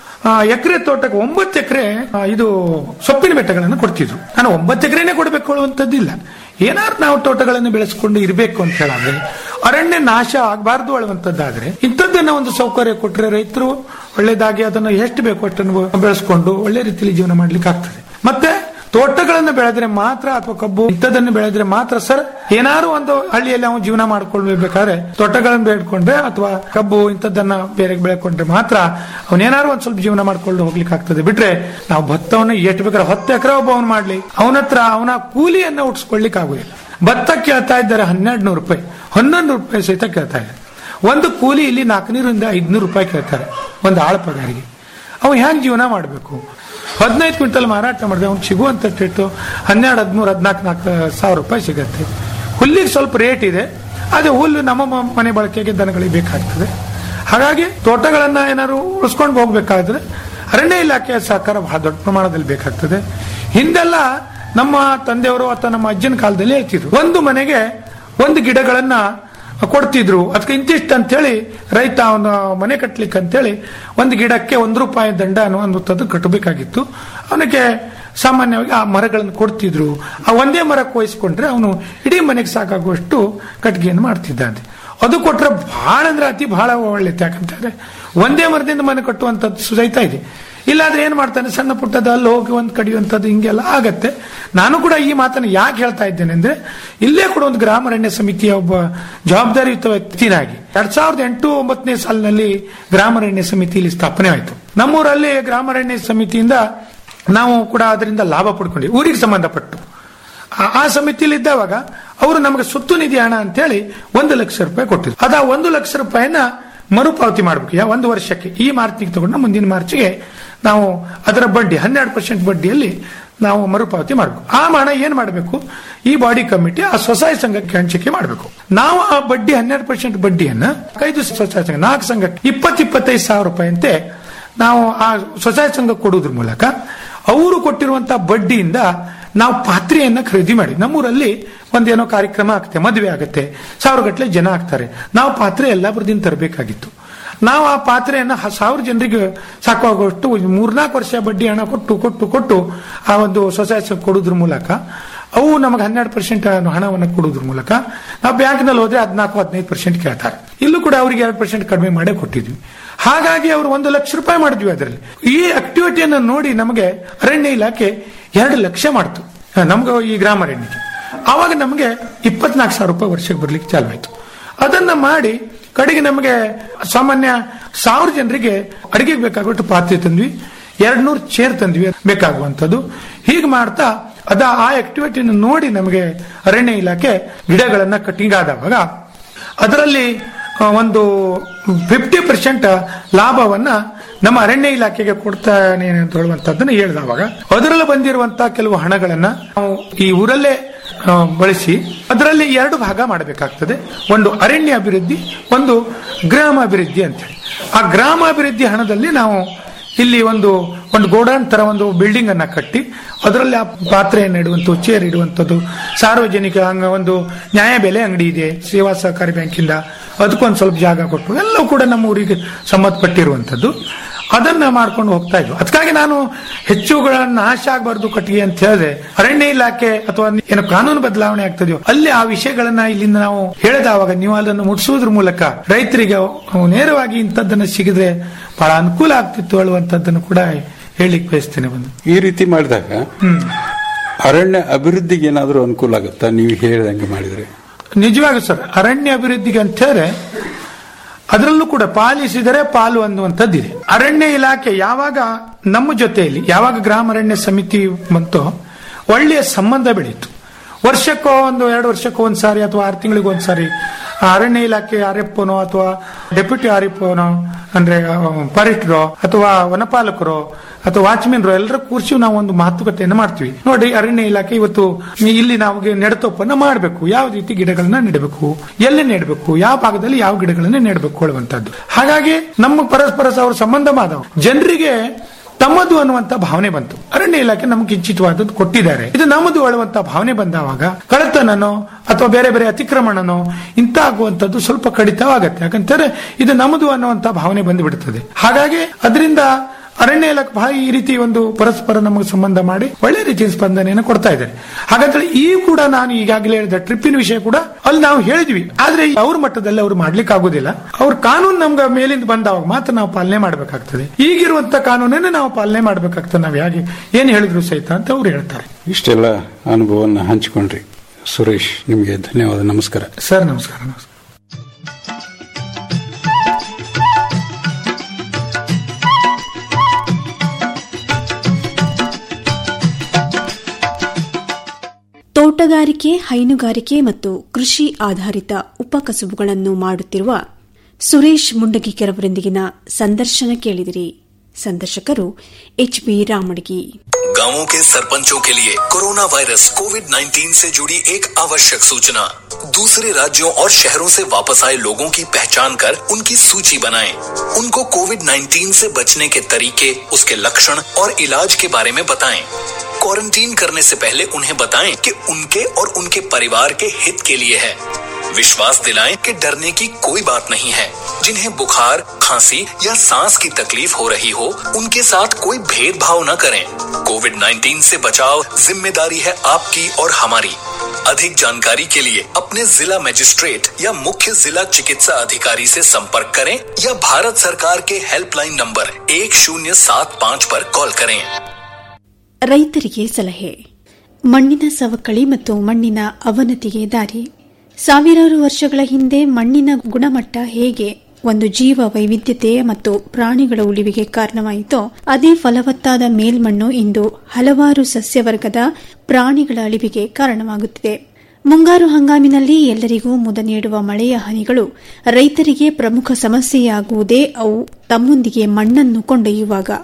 ಎಕರೆ ತೋಟಕ್ಕೆ ಒಂಬತ್ತು ಎಕರೆ ಇದು ಸೊಪ್ಪಿನ ಬೆಟ್ಟಗಳನ್ನು ಕೊಡ್ತಿದ್ರು ನಾನು ಒಂಬತ್ತು ಎಕರೆನೇ ಕೊಡಬೇಕು ಹೇಳುವಂತದ್ದಿಲ್ಲ ಏನಾದ್ರು ನಾವು ತೋಟಗಳನ್ನು ಬೆಳೆಸ್ಕೊಂಡು ಇರಬೇಕು ಅಂತ ಹೇಳಿದ್ರೆ ಅರಣ್ಯ ನಾಶ ಆಗಬಾರ್ದು ಹೇಳುವಂತದ್ದಾದ್ರೆ ಇಂಥದ್ದನ್ನ ಒಂದು ಸೌಕರ್ಯ ಕೊಟ್ಟರೆ ರೈತರು ಒಳ್ಳೇದಾಗಿ ಅದನ್ನು ಎಷ್ಟು ಬೇಕು ಅಷ್ಟನ್ನು ಬೆಳೆಸ್ಕೊಂಡು ಒಳ್ಳೆ ರೀತಿಯಲ್ಲಿ ಜೀವನ ಮಾಡ್ಲಿಕ್ಕೆ ಆಗ್ತದೆ ಮತ್ತೆ ತೋಟಗಳನ್ನು ಬೆಳೆದ್ರೆ ಮಾತ್ರ ಅಥವಾ ಕಬ್ಬು ಇಂಥದನ್ನು ಬೆಳೆದ್ರೆ ಮಾತ್ರ ಸರ್ ಏನಾದ್ರು ಒಂದು ಹಳ್ಳಿಯಲ್ಲಿ ನಾವು ಜೀವನ ಮಾಡ್ಕೊಳ್ಬೇಕಾದ್ರೆ ತೋಟಗಳನ್ನು ಬೆಳ್ಕೊಂಡ್ರೆ ಅಥವಾ ಕಬ್ಬು ಇಂಥದ್ದನ್ನ ಬೇರೆ ಬೆಳ್ಕೊಂಡ್ರೆ ಮಾತ್ರ ಅವನೇನಾದ್ರು ಒಂದ್ ಸ್ವಲ್ಪ ಜೀವನ ಮಾಡ್ಕೊಂಡು ಹೋಗ್ಲಿಕ್ಕೆ ಆಗ್ತದೆ ಬಿಟ್ರೆ ನಾವು ಭತ್ತವನ್ನು ಎಷ್ಟು ಬೇಕಾದ್ರೆ ಹತ್ತು ಎಕರೆ ಒಬ್ಬ ಅವನು ಮಾಡ್ಲಿ ಅವನ ಹತ್ರ ಅವನ ಕೂಲಿಯನ್ನ ಉಟ್ಸ್ಕೊಳ್ಲಿಕ್ಕೆ ಆಗುದಿಲ್ಲ ಭತ್ತ ಕೇಳ್ತಾ ಇದ್ದಾರೆ ಹನ್ನೆರಡು ನೂರು ರೂಪಾಯಿ ಹನ್ನೊಂದು ರೂಪಾಯಿ ಸಹಿತ ಕೇಳ್ತಾ ಇದ್ದಾರೆ ಒಂದು ಕೂಲಿ ಇಲ್ಲಿ ನಾಲ್ಕನೂರಿಂದ ಐದ್ನೂರು ರೂಪಾಯಿ ಕೇಳ್ತಾರೆ ಒಂದು ಆಳ ಪಗಾರಿಗೆ ಅವ ಹ್ಯಾಂಗ್ ಜೀವನ ಮಾಡಬೇಕು ಹದಿನೈದು ಕ್ವಿಂಟಲ್ ಮಾರಾಟ ಮಾಡಿದ್ರೆ ಅವ್ನು ಸಿಗುವಂತ ರೇಟು ಹನ್ನೆರಡು ಹದಿಮೂರು ಹದಿನಾಲ್ಕು ನಾಲ್ಕು ಸಾವಿರ ರೂಪಾಯಿ ಸಿಗತ್ತೆ ಹುಲ್ಲಿಗೆ ಸ್ವಲ್ಪ ರೇಟ್ ಇದೆ ಅದೇ ಹುಲ್ಲು ನಮ್ಮ ಮ- ಮನೆ ಬಳಕೆಗೆ ದನಗಳಿಗೆ ಬೇಕಾಗ್ತದೆ ಹಾಗಾಗಿ ತೋಟಗಳನ್ನ ಏನಾದ್ರು ಉಳಿಸ್ಕೊಂಡು ಹೋಗ್ಬೇಕಾದ್ರೆ ಅರಣ್ಯ ಇಲಾಖೆಯ ಸಹಕಾರ ಬಹಳ ದೊಡ್ಡ ಪ್ರಮಾಣದಲ್ಲಿ ಬೇಕಾಗ್ತದೆ ಹಿಂದೆಲ್ಲ ನಮ್ಮ ತಂದೆಯವರು ಅಥವಾ ನಮ್ಮ ಅಜ್ಜನ ಕಾಲದಲ್ಲಿ ಹೇಳ್ತಿದ್ರು ಒಂದು ಮನೆಗೆ ಒಂದು ಗಿಡಗಳನ್ನ ಕೊಡ್ತಿದ್ರು ಅದಕ್ಕೆ ಇಂತಿಷ್ಟು ಅಂತೇಳಿ ರೈತ ಅವನ ಮನೆ ಕಟ್ಲಿಕ್ಕೆ ಅಂತೇಳಿ ಒಂದು ಗಿಡಕ್ಕೆ ಒಂದು ರೂಪಾಯಿ ದಂಡ ಅನ್ನುವಂಥದ್ದು ಕಟ್ಟಬೇಕಾಗಿತ್ತು ಅವನಿಗೆ ಸಾಮಾನ್ಯವಾಗಿ ಆ ಮರಗಳನ್ನು ಕೊಡ್ತಿದ್ರು ಆ ಒಂದೇ ಮರಕ್ಕೆ ವಹಿಸ್ಕೊಂಡ್ರೆ ಅವನು ಇಡೀ ಮನೆಗೆ ಸಾಕಾಗುವಷ್ಟು ಕಟ್ಟಿಗೆಯನ್ನು ಮಾಡ್ತಿದ್ದಾನೆ ಅದು ಕೊಟ್ರೆ ಬಹಳ ಅಂದ್ರೆ ಅತಿ ಬಹಳ ಒಳ್ಳೇದು ಯಾಕಂತಂದ್ರೆ ಒಂದೇ ಮರದಿಂದ ಮನೆ ಕಟ್ಟುವಂಥದ್ದು ಸಹಿತ ಇದೆ ಇಲ್ಲಾಂದ್ರೆ ಏನ್ ಮಾಡ್ತಾನೆ ಸಣ್ಣ ಪುಟ್ಟದ ಅಲ್ಲಿ ಹೋಗಿ ಒಂದು ಕಡಿಯುವಂಥದ್ದು ಹಿಂಗೆಲ್ಲ ಆಗತ್ತೆ ನಾನು ಕೂಡ ಈ ಮಾತನ್ನು ಯಾಕೆ ಹೇಳ್ತಾ ಇದ್ದೇನೆ ಅಂದ್ರೆ ಇಲ್ಲೇ ಕೂಡ ಒಂದು ಗ್ರಾಮಾರಣ್ಯ ಸಮಿತಿಯ ಒಬ್ಬ ಜವಾಬ್ದಾರಿಯುತ ವ್ಯಕ್ತಿನಾಗಿ ಎರಡ್ ಸಾವಿರದ ಎಂಟು ಒಂಬತ್ತನೇ ಸಾಲಿನಲ್ಲಿ ಗ್ರಾಮಾರಣ್ಯ ಸಮಿತಿಯಲ್ಲಿ ಸ್ಥಾಪನೆ ಆಯಿತು ನಮ್ಮೂರಲ್ಲಿ ಗ್ರಾಮಾರಣ್ಯ ಸಮಿತಿಯಿಂದ ನಾವು ಕೂಡ ಅದರಿಂದ ಲಾಭ ಪಡ್ಕೊಂಡ್ವಿ ಊರಿಗೆ ಸಂಬಂಧಪಟ್ಟು ಆ- ಆ ಸಮಿತಿಯಲ್ಲಿ ಇದ್ದಾವಾಗ ಅವರು ನಮಗೆ ಸುತ್ತು ನಿಧಿ ಹಣ ಅಂತೇಳಿ ಒಂದು ಲಕ್ಷ ರೂಪಾಯಿ ಕೊಟ್ಟಿದ್ರು ಅದ ಒಂದು ಲಕ್ಷ ರೂಪಾಯಿನ ಮರುಪಾವತಿ ಮಾಡಬೇಕು ಯಾ ಒಂದು ವರ್ಷಕ್ಕೆ ಈ ಮಾರ್ಚ್ನಿಗೆ ತಗೊಂಡು ಮುಂದಿನ ಮಾರ್ಚ್ಗೆ ನಾವು ಅದರ ಬಡ್ಡಿ ಹನ್ನೆರಡು ಪರ್ಸೆಂಟ್ ಬಡ್ಡಿಯಲ್ಲಿ ನಾವು ಮರುಪಾವತಿ ಮಾಡಬೇಕು ಆ ಹಣ ಏನ್ ಮಾಡಬೇಕು ಈ ಬಾಡಿ ಕಮಿಟಿ ಆ ಸ್ವಸಹಾಯ ಸಂಘಕ್ಕೆ ಹಂಚಿಕೆ ಮಾಡಬೇಕು ನಾವು ಆ ಬಡ್ಡಿ ಹನ್ನೆರಡು ಪರ್ಸೆಂಟ್ ಬಡ್ಡಿಯನ್ನ ಐದು ಸ್ವಸಹಾಯ ಸಂಘ ನಾಲ್ಕು ಸಂಘಕ್ಕೆ ಇಪ್ಪತ್ತು ಇಪ್ಪತ್ತೈದು ಸಾವಿರ ರೂಪಾಯಿ ಅಂತೆ ನಾವು ಆ ಸ್ವಸಹಾಯ ಸಂಘ ಕೊಡೋದ್ರ ಮೂಲಕ ಅವರು ಕೊಟ್ಟಿರುವಂತಹ ಬಡ್ಡಿಯಿಂದ ನಾವು ಪಾತ್ರೆಯನ್ನ ಖರೀದಿ ಮಾಡಿ ನಮ್ಮೂರಲ್ಲಿ ಒಂದೇನೋ ಕಾರ್ಯಕ್ರಮ ಆಗುತ್ತೆ ಮದುವೆ ಆಗುತ್ತೆ ಸಾವಿರ ಗಟ್ಟಲೆ ಜನ ಆಗ್ತಾರೆ ನಾವು ಪಾತ್ರೆ ಎಲ್ಲ ಬರದಿಂದ ತರಬೇಕಾಗಿತ್ತು ನಾವು ಆ ಪಾತ್ರೆಯನ್ನ ಹ- ಸಾವಿರ ಜನರಿಗೆ ಸಾಕಾಗುವಷ್ಟು ಮೂರ್ನಾಲ್ಕು ವರ್ಷ ಬಡ್ಡಿ ಹಣ ಕೊಟ್ಟು ಕೊಟ್ಟು ಕೊಟ್ಟು ಆ ಒಂದು ಸ್ವಸಹಾಯ ಸಂಘ ಕೊಡೋದ್ರ ಮೂಲಕ ಅವು ನಮಗೆ ಹನ್ನೆರಡು ಪರ್ಸೆಂಟ್ ಹಣವನ್ನು ಕೊಡೋದ್ರ ಮೂಲಕ ನಾವು ಬ್ಯಾಂಕ್ನಲ್ಲಿ ಹೋದ್ರೆ ಹದಿನಾಲ್ಕು ಹದಿನೈದು ಪರ್ಸೆಂಟ್ ಕೇಳ್ತಾರೆ ಇಲ್ಲೂ ಕೂಡ ಅವರಿಗೆ ಎರಡು ಪರ್ಸೆಂಟ್ ಕಡಿಮೆ ಮಾಡೇ ಕೊಟ್ಟಿದ್ವಿ ಹಾಗಾಗಿ ಅವರು ಒಂದು ಲಕ್ಷ ರೂಪಾಯಿ ಮಾಡಿದ್ವಿ ಅದರಲ್ಲಿ ಈ ಆಕ್ಟಿವಿಟಿಯನ್ನು ನೋಡಿ ನಮಗೆ ಅರಣ್ಯ ಇಲಾಖೆ ಎರಡು ಲಕ್ಷ ಮಾಡ್ತು ನಮ್ಗೆ ಈ ಗ್ರಾಮ ಅರಣ್ಯಕ್ಕೆ ಆವಾಗ ನಮಗೆ ಇಪ್ಪತ್ನಾಲ್ಕು ಸಾವಿರ ರೂಪಾಯಿ ವರ್ಷಕ್ಕೆ ಬರ್ಲಿಕ್ಕೆ ಚಾಲು ಆಯ್ತು ಅದನ್ನ ಮಾಡಿ ಕಡೆಗೆ ನಮಗೆ ಸಾಮಾನ್ಯ ಸಾವಿರ ಜನರಿಗೆ ಅಡಿಗೆಗೆ ಬೇಕಾಗುವಷ್ಟು ಪಾತ್ರೆ ತಂದ್ವಿ ಎರಡ್ ನೂರು ಚೇರ್ ತಂದ್ವಿ ಬೇಕಾಗುವಂಥದ್ದು ಹೀಗೆ ಮಾಡ್ತಾ ಅದ ಆ ಆಕ್ಟಿವಿಟಿಯನ್ನು ನೋಡಿ ನಮಗೆ ಅರಣ್ಯ ಇಲಾಖೆ ಗಿಡಗಳನ್ನ ಕಟಿಂಗ್ ಆದವಾಗ ಅದರಲ್ಲಿ ಆ, ಒಂದು ಫಿಫ್ಟಿ ಪರ್ಸೆಂಟ್ ಲಾಭವನ್ನ ನಮ್ಮ ಅರಣ್ಯ ಇಲಾಖೆಗೆ ಕೊಡ್ತಾನೆ ಅಂತ ಹೇಳುವಂತದ್ದನ್ನ ಹೇಳಿದವಾಗ ಅದರಲ್ಲಿ ಬಂದಿರುವಂತಹ ಕೆಲವು ಹಣಗಳನ್ನ ನಾವು ಈ ಊರಲ್ಲೇ ಆ, ಬಳಸಿ ಅದರಲ್ಲಿ ಎರಡು ಭಾಗ ಮಾಡಬೇಕಾಗ್ತದೆ ಒಂದು ಅರಣ್ಯ ಅಭಿವೃದ್ಧಿ ಒಂದು ಗ್ರಾಮ ಅಭಿವೃದ್ಧಿ ಅಂತೇಳಿ ಆ ಗ್ರಾಮಾಭಿವೃದ್ಧಿ ಹಣದಲ್ಲಿ ನಾವು ಇಲ್ಲಿ ಒಂದು ಒಂದು ಗೋಡಾನ್ ತರ ಒಂದು ಬಿಲ್ಡಿಂಗ್ ಅನ್ನ ಕಟ್ಟಿ ಅದರಲ್ಲಿ ಆ ಪಾತ್ರೆಯನ್ನು ಇಡುವಂಥದ್ದು ಚೇರ್ ಇಡುವಂಥದ್ದು ಸಾರ್ವಜನಿಕ ಅಂಗ ಒಂದು ನ್ಯಾಯಬೆಲೆ ಅಂಗಡಿ ಇದೆ ಸೇವಾ ಸಹಕಾರಿ ಬ್ಯಾಂಕಿಂದ ಅದಕ್ಕೊಂದು ಸ್ವಲ್ಪ ಜಾಗ ಕೊಟ್ಟು ಎಲ್ಲವೂ ಕೂಡ ನಮ್ಮ ಊರಿಗೆ ಸಂಬಂಧಪಟ್ಟಿರುವಂಥದ್ದು ಅದನ್ನ ಮಾಡ್ಕೊಂಡು ಹೋಗ್ತಾ ಇದ್ವು ಅದಕ್ಕಾಗಿ ನಾನು ಹೆಚ್ಚುಗಳನ್ನ ನಾಶ ಆಗಬಾರ್ದು ಕಟ್ಟಿಗೆ ಅಂತ ಹೇಳಿದ್ರೆ ಅರಣ್ಯ ಇಲಾಖೆ ಅಥವಾ ಏನು ಕಾನೂನು ಬದಲಾವಣೆ ಆಗ್ತದೆಯೋ ಅಲ್ಲಿ ಆ ವಿಷಯಗಳನ್ನ ಇಲ್ಲಿಂದ ನಾವು ಹೇಳಿದವಾಗ ನೀವು ಅದನ್ನು ಮುಟ್ಟಿಸುವುದ್ರ ಮೂಲಕ ರೈತರಿಗೆ ನೇರವಾಗಿ ಇಂಥದ್ದನ್ನ ಸಿಗಿದ್ರೆ ಬಹಳ ಅನುಕೂಲ ಆಗ್ತಿತ್ತು ಹೇಳುವಂತದ್ದನ್ನು ಕೂಡ ಹೇಳಿಕ್ ಬಯಸ್ತೇನೆ ಬಂದು ಈ ರೀತಿ ಮಾಡಿದಾಗ ಅರಣ್ಯ ಅಭಿವೃದ್ಧಿಗೆ ಏನಾದರೂ ಅನುಕೂಲ ಆಗುತ್ತಾ ನೀವು ಹೇಳಿದಂಗೆ ಮಾಡಿದ್ರೆ ನಿಜವಾಗಿ ಸರ್ ಅರಣ್ಯ ಅಭಿವೃದ್ಧಿಗೆ ಅಂತ ಹೇಳಿದ್ರೆ ಅದರಲ್ಲೂ ಕೂಡ ಪಾಲಿಸಿದರೆ ಪಾಲು ಅನ್ನುವಂಥದ್ದಿದೆ ಅರಣ್ಯ ಇಲಾಖೆ ಯಾವಾಗ ನಮ್ಮ ಜೊತೆಯಲ್ಲಿ ಯಾವಾಗ ಗ್ರಾಮ ಅರಣ್ಯ ಸಮಿತಿ ಬಂತೋ ಒಳ್ಳೆಯ ಸಂಬಂಧ ಬೆಳೀತು ವರ್ಷಕ್ಕೋ ಒಂದು ಎರಡು ವರ್ಷಕ್ಕೋ ಒಂದ್ಸಾರಿ ಅಥವಾ ಆರು ತಿಂಗಳಿಗೆ ಒಂದ್ಸಾರಿ ಆ ಅರಣ್ಯ ಇಲಾಖೆ ಆರ್ ಎಫ್ ಅಥವಾ ಡೆಪ್ಯೂಟಿ ಆರ್ ಎಫ್ ಅಂದ್ರೆ ಫಾರೆಸ್ಟ್ರೋ ಅಥವಾ ವನಪಾಲಕರು ಅಥವಾ ವಾಚ್ಮೆನ್ರು ಎಲ್ಲರ ಕೂರ್ಸಿ ನಾವು ಒಂದು ಮಾತುಕತೆಯನ್ನು ಮಾಡ್ತೀವಿ ನೋಡಿ ಅರಣ್ಯ ಇಲಾಖೆ ಇವತ್ತು ಇಲ್ಲಿ ನಾವು ನೆಡತೋಪನ್ನ ಮಾಡಬೇಕು ಯಾವ ರೀತಿ ಗಿಡಗಳನ್ನ ನೆಡಬೇಕು ಎಲ್ಲಿ ನೆಡಬೇಕು ಯಾವ ಭಾಗದಲ್ಲಿ ಯಾವ ಗಿಡಗಳನ್ನ ನೆಡಬೇಕು ಹೇಳುವಂತದ್ದು ಹಾಗಾಗಿ ನಮ್ಮ ಪರಸ್ಪರ ಅವ್ರ ಸಂಬಂಧ ಮಾದವು ಜನರಿಗೆ ತಮ್ಮದು ಅನ್ನುವಂತ ಭಾವನೆ ಬಂತು ಅರಣ್ಯ ಇಲಾಖೆ ನಮ್ಗೆ ಕಿಂಚಿತವಾದದ್ದು ಕೊಟ್ಟಿದ್ದಾರೆ ಇದು ನಮ್ಮದು ಹೇಳುವಂತ ಭಾವನೆ ಬಂದಾವಾಗ ಕಳತನನೋ ಅಥವಾ ಬೇರೆ ಬೇರೆ ಅತಿಕ್ರಮಣನೋ ಇಂತ ಆಗುವಂತದ್ದು ಸ್ವಲ್ಪ ಕಡಿತವಾಗತ್ತೆ ಯಾಕಂತಾರೆ ಇದು ನಮ್ಮದು ಅನ್ನುವಂತ ಭಾವನೆ ಬಂದು ಬಿಡುತ್ತದೆ ಹಾಗಾಗಿ ಅದರಿಂದ ಅರಣ್ಯ ಇಲಾಖೆ ಬಹಳ ಈ ರೀತಿ ಒಂದು ಪರಸ್ಪರ ನಮಗೆ ಸಂಬಂಧ ಮಾಡಿ ಒಳ್ಳೆ ರೀತಿಯ ಸ್ಪಂದನೆಯನ್ನು ಕೊಡ್ತಾ ಇದ್ದಾರೆ ಹಾಗಾದ್ರೆ ಈ ಕೂಡ ನಾನು ಈಗಾಗಲೇ ಹೇಳಿದ ಟ್ರಿಪ್ಪಿನ ವಿಷಯ ಕೂಡ ಅಲ್ಲಿ ನಾವು ಹೇಳಿದ್ವಿ ಆದ್ರೆ ಅವ್ರ ಮಟ್ಟದಲ್ಲಿ ಅವ್ರು ಮಾಡ್ಲಿಕ್ಕೆ ಆಗುದಿಲ್ಲ ಅವ್ರ ಕಾನೂನು ನಮ್ಗೆ ಮೇಲಿಂದ ಬಂದವಾಗ ಮಾತ್ರ ನಾವು ಪಾಲನೆ ಮಾಡಬೇಕಾಗ್ತದೆ ಈಗಿರುವಂತ ಕಾನೂನನ್ನು ನಾವು ಪಾಲನೆ ಮಾಡಬೇಕಾಗ್ತದೆ ನಾವು ಹೇಗೆ ಏನ್ ಹೇಳಿದ್ರು ಸಹಿತ ಅಂತ ಅವ್ರು ಹೇಳ್ತಾರೆ ಇಷ್ಟೆಲ್ಲ ಅನುಭವವನ್ನು ಹಂಚಿಕೊಂಡ್ರಿ ಸುರೇಶ್ ನಿಮಗೆ ಧನ್ಯವಾದ ನಮಸ್ಕಾರ ಸರ್ ನಮಸ್ಕಾರ ನಮಸ್ಕಾರ ತೋಟಗಾರಿಕೆ ಹೈನುಗಾರಿಕೆ ಮತ್ತು ಕೃಷಿ ಆಧಾರಿತ ಉಪಕಸುಬುಗಳನ್ನು ಮಾಡುತ್ತಿರುವ ಸುರೇಶ್ ಮುಂಡಗಿಕೆರವರೊಂದಿಗಿನ ಸಂದರ್ಶನ ಕೇಳಿದಿರಿ ಸಂದರ್ಶಕರು ಎಚ್ ಬಿ ರಾಮಡಗಿ गांवों के सरपंचों के लिए कोरोना वायरस कोविड 19 से जुड़ी एक आवश्यक सूचना दूसरे राज्यों और शहरों से वापस आए लोगों की पहचान कर उनकी सूची बनाएं। उनको कोविड 19 से बचने के तरीके उसके लक्षण और इलाज के बारे में बताएं। क्वारंटीन करने से पहले उन्हें बताएं कि उनके और उनके परिवार के हित के लिए है विश्वास दिलाएं कि डरने की कोई बात नहीं है जिन्हें बुखार खांसी या सांस की तकलीफ हो रही हो उनके साथ कोई भेदभाव न करें कोविड 19 से बचाव जिम्मेदारी है आपकी और हमारी अधिक जानकारी के लिए अपने जिला मजिस्ट्रेट या मुख्य जिला चिकित्सा अधिकारी से संपर्क करें या भारत सरकार के हेल्पलाइन नंबर एक शून्य सात पाँच पर कॉल करें ರೈತರಿಗೆ ಸಲಹೆ ಮಣ್ಣಿನ ಸವಕಳಿ ಮತ್ತು ಮಣ್ಣಿನ ಅವನತಿಗೆ ದಾರಿ ಸಾವಿರಾರು ವರ್ಷಗಳ ಹಿಂದೆ ಮಣ್ಣಿನ ಗುಣಮಟ್ಟ ಹೇಗೆ ಒಂದು ಜೀವ ವೈವಿಧ್ಯತೆ ಮತ್ತು ಪ್ರಾಣಿಗಳ ಉಳಿವಿಗೆ ಕಾರಣವಾಯಿತೋ ಅದೇ ಫಲವತ್ತಾದ ಮೇಲ್ಮಣ್ಣು ಇಂದು ಹಲವಾರು ಸಸ್ಯವರ್ಗದ ಪ್ರಾಣಿಗಳ ಅಳಿವಿಗೆ ಕಾರಣವಾಗುತ್ತಿದೆ ಮುಂಗಾರು ಹಂಗಾಮಿನಲ್ಲಿ ಎಲ್ಲರಿಗೂ ಮುದ ನೀಡುವ ಮಳೆಯ ಹನಿಗಳು ರೈತರಿಗೆ ಪ್ರಮುಖ ಸಮಸ್ಯೆಯಾಗುವುದೇ ಅವು ತಮ್ಮೊಂದಿಗೆ ಮಣ್ಣನ್ನು ಕೊಂಡೊಯ್ಯುವಾಗ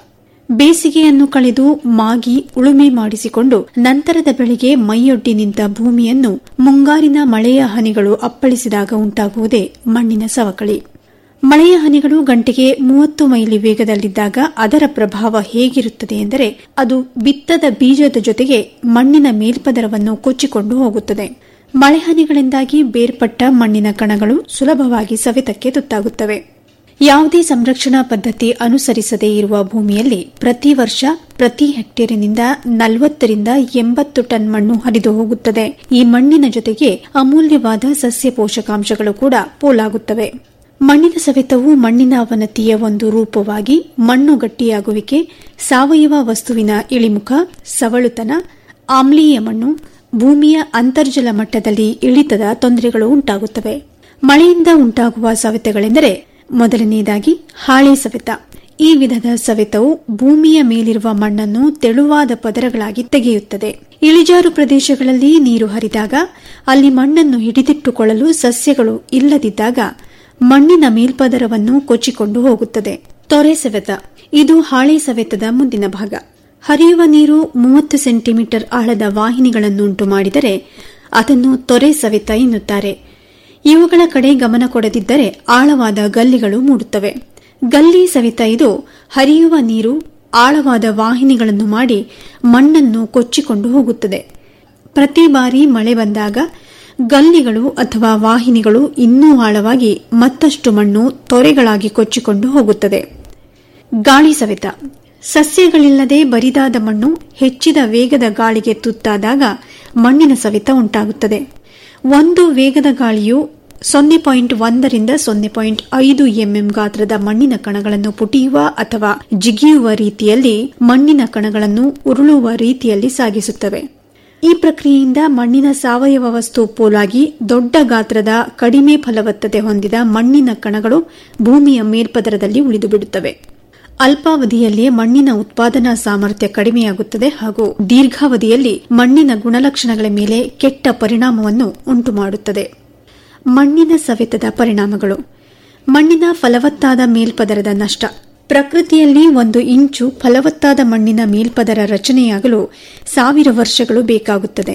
ಬೇಸಿಗೆಯನ್ನು ಕಳೆದು ಮಾಗಿ ಉಳುಮೆ ಮಾಡಿಸಿಕೊಂಡು ನಂತರದ ಬೆಳೆಗೆ ಮೈಯೊಡ್ಡಿ ನಿಂತ ಭೂಮಿಯನ್ನು ಮುಂಗಾರಿನ ಮಳೆಯ ಹನಿಗಳು ಅಪ್ಪಳಿಸಿದಾಗ ಉಂಟಾಗುವುದೇ ಮಣ್ಣಿನ ಸವಕಳಿ ಮಳೆಯ ಹನಿಗಳು ಗಂಟೆಗೆ ಮೂವತ್ತು ಮೈಲಿ ವೇಗದಲ್ಲಿದ್ದಾಗ ಅದರ ಪ್ರಭಾವ ಹೇಗಿರುತ್ತದೆ ಎಂದರೆ ಅದು ಬಿತ್ತದ ಬೀಜದ ಜೊತೆಗೆ ಮಣ್ಣಿನ ಮೇಲ್ಪದರವನ್ನು ಕೊಚ್ಚಿಕೊಂಡು ಹೋಗುತ್ತದೆ ಮಳೆ ಹನಿಗಳಿಂದಾಗಿ ಬೇರ್ಪಟ್ಟ ಮಣ್ಣಿನ ಕಣಗಳು ಸುಲಭವಾಗಿ ಸವೆತಕ್ಕೆ ತುತ್ತಾಗುತ್ತವೆ ಯಾವುದೇ ಸಂರಕ್ಷಣಾ ಪದ್ಧತಿ ಅನುಸರಿಸದೇ ಇರುವ ಭೂಮಿಯಲ್ಲಿ ಪ್ರತಿ ವರ್ಷ ಪ್ರತಿ ಹೆಕ್ಟೇರಿನಿಂದ ನಲವತ್ತರಿಂದ ಎಂಬತ್ತು ಟನ್ ಮಣ್ಣು ಹರಿದು ಹೋಗುತ್ತದೆ ಈ ಮಣ್ಣಿನ ಜೊತೆಗೆ ಅಮೂಲ್ಯವಾದ ಸಸ್ಯ ಪೋಷಕಾಂಶಗಳು ಕೂಡ ಪೋಲಾಗುತ್ತವೆ ಮಣ್ಣಿನ ಸವೆತವು ಮಣ್ಣಿನ ಅವನತಿಯ ಒಂದು ರೂಪವಾಗಿ ಮಣ್ಣು ಗಟ್ಟಿಯಾಗುವಿಕೆ ಸಾವಯವ ವಸ್ತುವಿನ ಇಳಿಮುಖ ಸವಳುತನ ಆಮ್ಲೀಯ ಮಣ್ಣು ಭೂಮಿಯ ಅಂತರ್ಜಲ ಮಟ್ಟದಲ್ಲಿ ಇಳಿತದ ತೊಂದರೆಗಳು ಉಂಟಾಗುತ್ತವೆ ಮಳೆಯಿಂದ ಉಂಟಾಗುವ ಸವೆತಗಳೆಂದರೆ ಮೊದಲನೆಯದಾಗಿ ಹಾಳೆ ಸವೆತ ಈ ವಿಧದ ಸವೆತವು ಭೂಮಿಯ ಮೇಲಿರುವ ಮಣ್ಣನ್ನು ತೆಳುವಾದ ಪದರಗಳಾಗಿ ತೆಗೆಯುತ್ತದೆ ಇಳಿಜಾರು ಪ್ರದೇಶಗಳಲ್ಲಿ ನೀರು ಹರಿದಾಗ ಅಲ್ಲಿ ಮಣ್ಣನ್ನು ಹಿಡಿದಿಟ್ಟುಕೊಳ್ಳಲು ಸಸ್ಯಗಳು ಇಲ್ಲದಿದ್ದಾಗ ಮಣ್ಣಿನ ಮೇಲ್ಪದರವನ್ನು ಕೊಚ್ಚಿಕೊಂಡು ಹೋಗುತ್ತದೆ ತೊರೆ ಸವೆತ ಇದು ಹಾಳೆ ಸವೆತದ ಮುಂದಿನ ಭಾಗ ಹರಿಯುವ ನೀರು ಮೂವತ್ತು ಸೆಂಟಿಮೀಟರ್ ಆಳದ ವಾಹಿನಿಗಳನ್ನುಂಟು ಮಾಡಿದರೆ ಅದನ್ನು ತೊರೆ ಸವೆತ ಎನ್ನುತ್ತಾರೆ ಇವುಗಳ ಕಡೆ ಗಮನ ಕೊಡದಿದ್ದರೆ ಆಳವಾದ ಗಲ್ಲಿಗಳು ಮೂಡುತ್ತವೆ ಗಲ್ಲಿ ಸವಿತ ಇದು ಹರಿಯುವ ನೀರು ಆಳವಾದ ವಾಹಿನಿಗಳನ್ನು ಮಾಡಿ ಮಣ್ಣನ್ನು ಕೊಚ್ಚಿಕೊಂಡು ಹೋಗುತ್ತದೆ ಪ್ರತಿ ಬಾರಿ ಮಳೆ ಬಂದಾಗ ಗಲ್ಲಿಗಳು ಅಥವಾ ವಾಹಿನಿಗಳು ಇನ್ನೂ ಆಳವಾಗಿ ಮತ್ತಷ್ಟು ಮಣ್ಣು ತೊರೆಗಳಾಗಿ ಕೊಚ್ಚಿಕೊಂಡು ಹೋಗುತ್ತದೆ ಗಾಳಿ ಸವೆತ ಸಸ್ಯಗಳಿಲ್ಲದೆ ಬರಿದಾದ ಮಣ್ಣು ಹೆಚ್ಚಿದ ವೇಗದ ಗಾಳಿಗೆ ತುತ್ತಾದಾಗ ಮಣ್ಣಿನ ಸವೆತ ಉಂಟಾಗುತ್ತದೆ ಒಂದು ವೇಗದ ಗಾಳಿಯು ಸೊನ್ನೆ ಪಾಯಿಂಟ್ ಒಂದರಿಂದ ಸೊನ್ನೆ ಪಾಯಿಂಟ್ ಐದು ಎಂಎಂ ಗಾತ್ರದ ಮಣ್ಣಿನ ಕಣಗಳನ್ನು ಪುಟಿಯುವ ಅಥವಾ ಜಿಗಿಯುವ ರೀತಿಯಲ್ಲಿ ಮಣ್ಣಿನ ಕಣಗಳನ್ನು ಉರುಳುವ ರೀತಿಯಲ್ಲಿ ಸಾಗಿಸುತ್ತವೆ ಈ ಪ್ರಕ್ರಿಯೆಯಿಂದ ಮಣ್ಣಿನ ಸಾವಯವ ವಸ್ತು ಪೋಲಾಗಿ ದೊಡ್ಡ ಗಾತ್ರದ ಕಡಿಮೆ ಫಲವತ್ತತೆ ಹೊಂದಿದ ಮಣ್ಣಿನ ಕಣಗಳು ಭೂಮಿಯ ಮೇಲ್ಪದರದಲ್ಲಿ ಉಳಿದುಬಿಡುತ್ತವೆ ಅಲ್ಪಾವಧಿಯಲ್ಲಿ ಮಣ್ಣಿನ ಉತ್ಪಾದನಾ ಸಾಮರ್ಥ್ಯ ಕಡಿಮೆಯಾಗುತ್ತದೆ ಹಾಗೂ ದೀರ್ಘಾವಧಿಯಲ್ಲಿ ಮಣ್ಣಿನ ಗುಣಲಕ್ಷಣಗಳ ಮೇಲೆ ಕೆಟ್ಟ ಪರಿಣಾಮವನ್ನು ಉಂಟುಮಾಡುತ್ತದೆ ಮಣ್ಣಿನ ಸವೆತದ ಪರಿಣಾಮಗಳು ಮಣ್ಣಿನ ಫಲವತ್ತಾದ ಮೇಲ್ಪದರದ ನಷ್ಟ ಪ್ರಕೃತಿಯಲ್ಲಿ ಒಂದು ಇಂಚು ಫಲವತ್ತಾದ ಮಣ್ಣಿನ ಮೇಲ್ಪದರ ರಚನೆಯಾಗಲು ಸಾವಿರ ವರ್ಷಗಳು ಬೇಕಾಗುತ್ತದೆ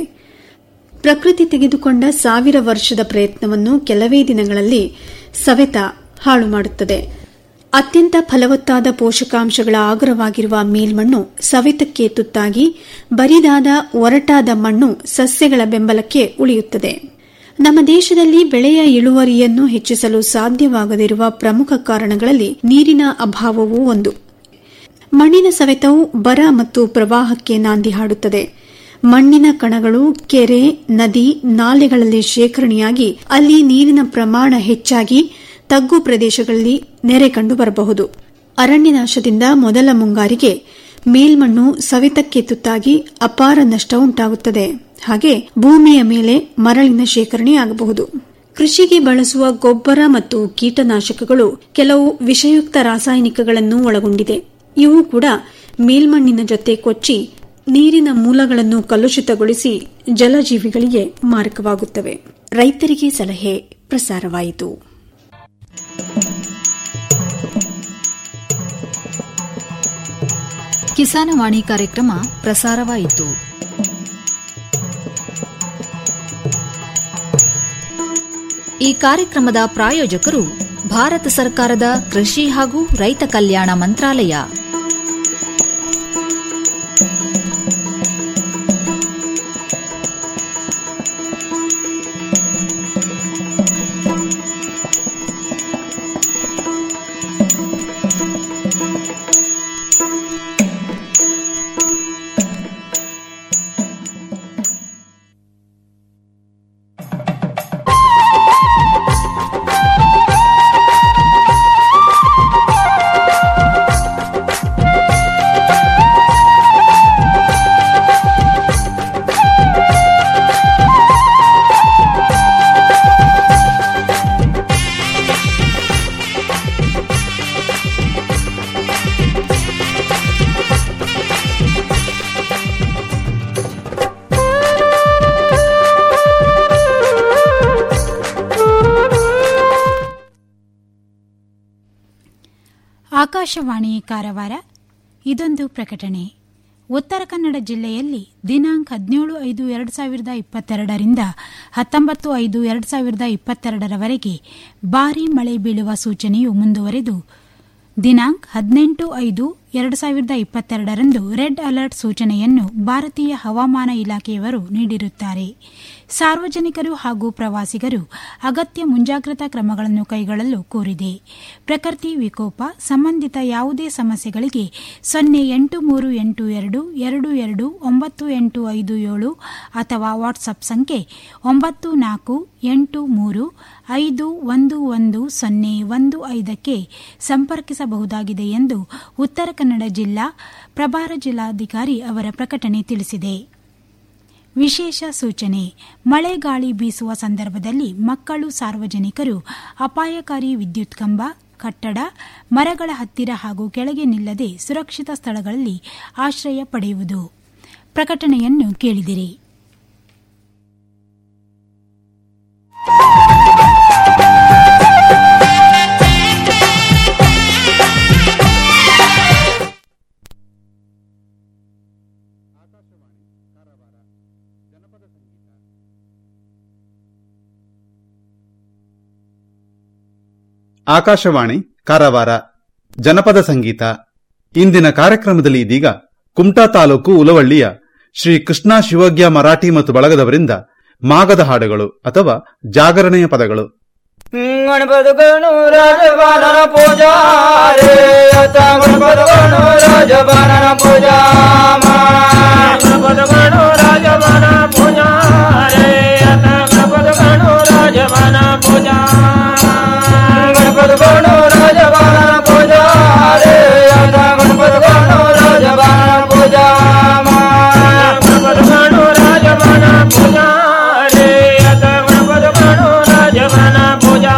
ಪ್ರಕೃತಿ ತೆಗೆದುಕೊಂಡ ಸಾವಿರ ವರ್ಷದ ಪ್ರಯತ್ನವನ್ನು ಕೆಲವೇ ದಿನಗಳಲ್ಲಿ ಸವೆತ ಹಾಳು ಮಾಡುತ್ತದೆ ಅತ್ಯಂತ ಫಲವತ್ತಾದ ಪೋಷಕಾಂಶಗಳ ಆಗರವಾಗಿರುವ ಮೇಲ್ಮಣ್ಣು ಸವೆತಕ್ಕೆ ತುತ್ತಾಗಿ ಬರಿದಾದ ಒರಟಾದ ಮಣ್ಣು ಸಸ್ಯಗಳ ಬೆಂಬಲಕ್ಕೆ ಉಳಿಯುತ್ತದೆ ನಮ್ಮ ದೇಶದಲ್ಲಿ ಬೆಳೆಯ ಇಳುವರಿಯನ್ನು ಹೆಚ್ಚಿಸಲು ಸಾಧ್ಯವಾಗದಿರುವ ಪ್ರಮುಖ ಕಾರಣಗಳಲ್ಲಿ ನೀರಿನ ಅಭಾವವೂ ಒಂದು ಮಣ್ಣಿನ ಸವೆತವು ಬರ ಮತ್ತು ಪ್ರವಾಹಕ್ಕೆ ನಾಂದಿ ಹಾಡುತ್ತದೆ ಮಣ್ಣಿನ ಕಣಗಳು ಕೆರೆ ನದಿ ನಾಲೆಗಳಲ್ಲಿ ಶೇಖರಣೆಯಾಗಿ ಅಲ್ಲಿ ನೀರಿನ ಪ್ರಮಾಣ ಹೆಚ್ಚಾಗಿ ತಗ್ಗು ಪ್ರದೇಶಗಳಲ್ಲಿ ನೆರೆ ಕಂಡು ಬರಬಹುದು ಅರಣ್ಯನಾಶದಿಂದ ಮೊದಲ ಮುಂಗಾರಿಗೆ ಮೇಲ್ಮಣ್ಣು ಸವೆತಕ್ಕೆ ತುತ್ತಾಗಿ ಅಪಾರ ನಷ್ಟ ಉಂಟಾಗುತ್ತದೆ ಹಾಗೆ ಭೂಮಿಯ ಮೇಲೆ ಮರಳಿನ ಶೇಖರಣೆಯಾಗಬಹುದು ಕೃಷಿಗೆ ಬಳಸುವ ಗೊಬ್ಬರ ಮತ್ತು ಕೀಟನಾಶಕಗಳು ಕೆಲವು ವಿಷಯುಕ್ತ ರಾಸಾಯನಿಕಗಳನ್ನು ಒಳಗೊಂಡಿದೆ ಇವು ಕೂಡ ಮೇಲ್ಮಣ್ಣಿನ ಜೊತೆ ಕೊಚ್ಚಿ ನೀರಿನ ಮೂಲಗಳನ್ನು ಕಲುಷಿತಗೊಳಿಸಿ ಜಲಜೀವಿಗಳಿಗೆ ಮಾರಕವಾಗುತ್ತವೆ ರೈತರಿಗೆ ಸಲಹೆ ಪ್ರಸಾರವಾಯಿತು ಕಿಸಾನವಾಣಿ ಕಾರ್ಯಕ್ರಮ ಪ್ರಸಾರವಾಯಿತು ಈ ಕಾರ್ಯಕ್ರಮದ ಪ್ರಾಯೋಜಕರು ಭಾರತ ಸರ್ಕಾರದ ಕೃಷಿ ಹಾಗೂ ರೈತ ಕಲ್ಯಾಣ ಮಂತ್ರಾಲಯ ಆಕಾಶವಾಣಿ ಕಾರವಾರ ಇದೊಂದು ಪ್ರಕಟಣೆ ಉತ್ತರ ಕನ್ನಡ ಜಿಲ್ಲೆಯಲ್ಲಿ ದಿನಾಂಕ ಹದಿನೇಳು ಐದು ಎರಡು ಸಾವಿರದ ಇಪ್ಪತ್ತೆರಡರಿಂದ ಹತ್ತೊಂಬತ್ತು ಐದು ಎರಡು ಸಾವಿರದ ಇಪ್ಪತ್ತೆರಡರವರೆಗೆ ಭಾರೀ ಮಳೆ ಬೀಳುವ ಸೂಚನೆಯು ಮುಂದುವರೆದು ದಿನಾಂಕ ಹದಿನೆಂಟು ಐದು ಎರಡು ಸಾವಿರದ ಇಪ್ಪತ್ತೆರಡರಂದು ರೆಡ್ ಅಲರ್ಟ್ ಸೂಚನೆಯನ್ನು ಭಾರತೀಯ ಹವಾಮಾನ ಇಲಾಖೆಯವರು ನೀಡಿರುತ್ತಾರೆ ಸಾರ್ವಜನಿಕರು ಹಾಗೂ ಪ್ರವಾಸಿಗರು ಅಗತ್ಯ ಮುಂಜಾಗ್ರತಾ ಕ್ರಮಗಳನ್ನು ಕೈಗೊಳ್ಳಲು ಕೋರಿದೆ ಪ್ರಕೃತಿ ವಿಕೋಪ ಸಂಬಂಧಿತ ಯಾವುದೇ ಸಮಸ್ಯೆಗಳಿಗೆ ಸೊನ್ನೆ ಎಂಟು ಮೂರು ಎಂಟು ಎರಡು ಎರಡು ಎರಡು ಒಂಬತ್ತು ಎಂಟು ಐದು ಏಳು ಅಥವಾ ವಾಟ್ಸ್ಆಪ್ ಸಂಖ್ಯೆ ಒಂಬತ್ತು ನಾಲ್ಕು ಎಂಟು ಮೂರು ಐದು ಒಂದು ಒಂದು ಸೊನ್ನೆ ಒಂದು ಐದಕ್ಕೆ ಸಂಪರ್ಕಿಸಬಹುದಾಗಿದೆ ಎಂದು ಉತ್ತರ ಕನ್ನಡ ಜಿಲ್ಲಾ ಪ್ರಭಾರ ಜಿಲ್ಲಾಧಿಕಾರಿ ಅವರ ಪ್ರಕಟಣೆ ತಿಳಿಸಿದೆ ವಿಶೇಷ ಸೂಚನೆ ಮಳೆ ಗಾಳಿ ಬೀಸುವ ಸಂದರ್ಭದಲ್ಲಿ ಮಕ್ಕಳು ಸಾರ್ವಜನಿಕರು ಅಪಾಯಕಾರಿ ವಿದ್ಯುತ್ ಕಂಬ ಕಟ್ಟಡ ಮರಗಳ ಹತ್ತಿರ ಹಾಗೂ ಕೆಳಗೆ ನಿಲ್ಲದೆ ಸುರಕ್ಷಿತ ಸ್ಥಳಗಳಲ್ಲಿ ಆಶ್ರಯ ಪಡೆಯುವುದು ಪ್ರಕಟಣೆಯನ್ನು ಕೇಳಿದಿರಿ ಆಕಾಶವಾಣಿ ಕಾರವಾರ ಜನಪದ ಸಂಗೀತ ಇಂದಿನ ಕಾರ್ಯಕ್ರಮದಲ್ಲಿ ಇದೀಗ ಕುಮಟಾ ತಾಲೂಕು ಉಲವಳ್ಳಿಯ ಶ್ರೀ ಕೃಷ್ಣ ಶಿವಜ್ಞ ಮರಾಠಿ ಮತ್ತು ಬಳಗದವರಿಂದ ಮಾಗದ ಹಾಡುಗಳು ಅಥವಾ ಜಾಗರಣೆಯ ಪದಗಳು गणपत गणू राजबाणन पूजा रे आता गणपत गणू राजबाणन पूजा गणपत गणू राजबाण पूजा रे आता गणपत गणू राजबाण पूजा गणपत गणू राजबाण पूजा रे आता गणपत गणू राजबाण पूजा गणपत गणू राजबाण पूजा रे आता गणपत गणू राजबाण पूजा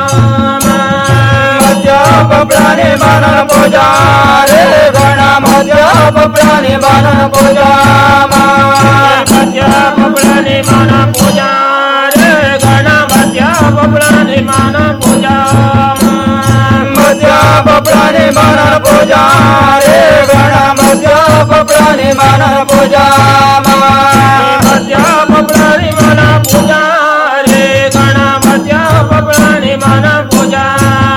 प्राणी मानन पूजा रे गणा मध्या प्राणी मानन पूजा मध्या प्राणी मान पूजा रे गणा मध्या प्राणी मान पूजा मध्या प्राणी मानन पूजा रे गणा मध्या प्राणी मानन पूजा मध्या प्राणी मान पूजा रे गणा मध्या प्राणी मान पूजा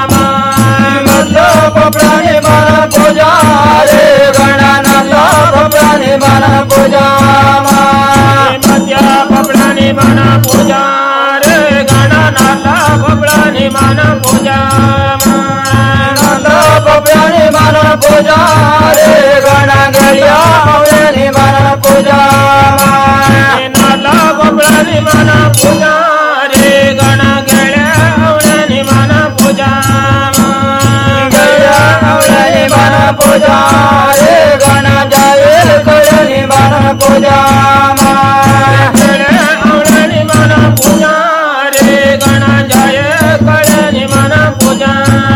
प्राणी मान पूजा रे गणानंद प्राणी मान पूजा मध्या प्राणी मान पूजा रे गणानंद प्राणी मान पूजा नंद प्राणी मान पूजा रे गणा गलिया प्राणी मान पूजा नंद प्राणी मान पूजा रे गणा गळ्या प्राणी मान पूजा बाण पूजा रे गण जाय कळणी बाण पूजा औळणी बाण पूजा रे गण जाय कळणी बाण पूजा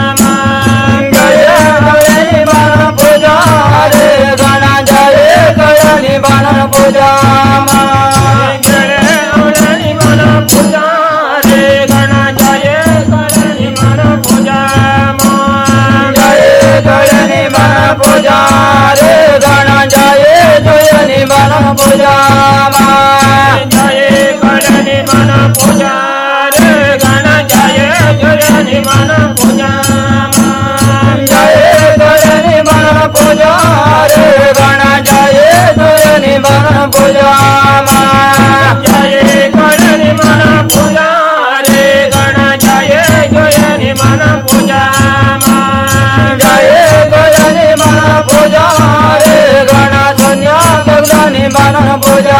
औळणी बाण पूजा रे गण जाय कळणी बाण पूजा औळणी बाण पूजा रे गण जाय कळणी बाण पूजा जयनी मन पूजा रे गण जय जयनी मन पूजा जय गणनी मन पूजा रे गण जय जयनी मन पूजा जय गणनी मन पूजा रे गण जय जयनी मन पूजा जय गणनी मन पूजा रे गण जय जयनी मन पूजा जय गणनी मन पूजा रे गण धन्य गगनी मन पूजा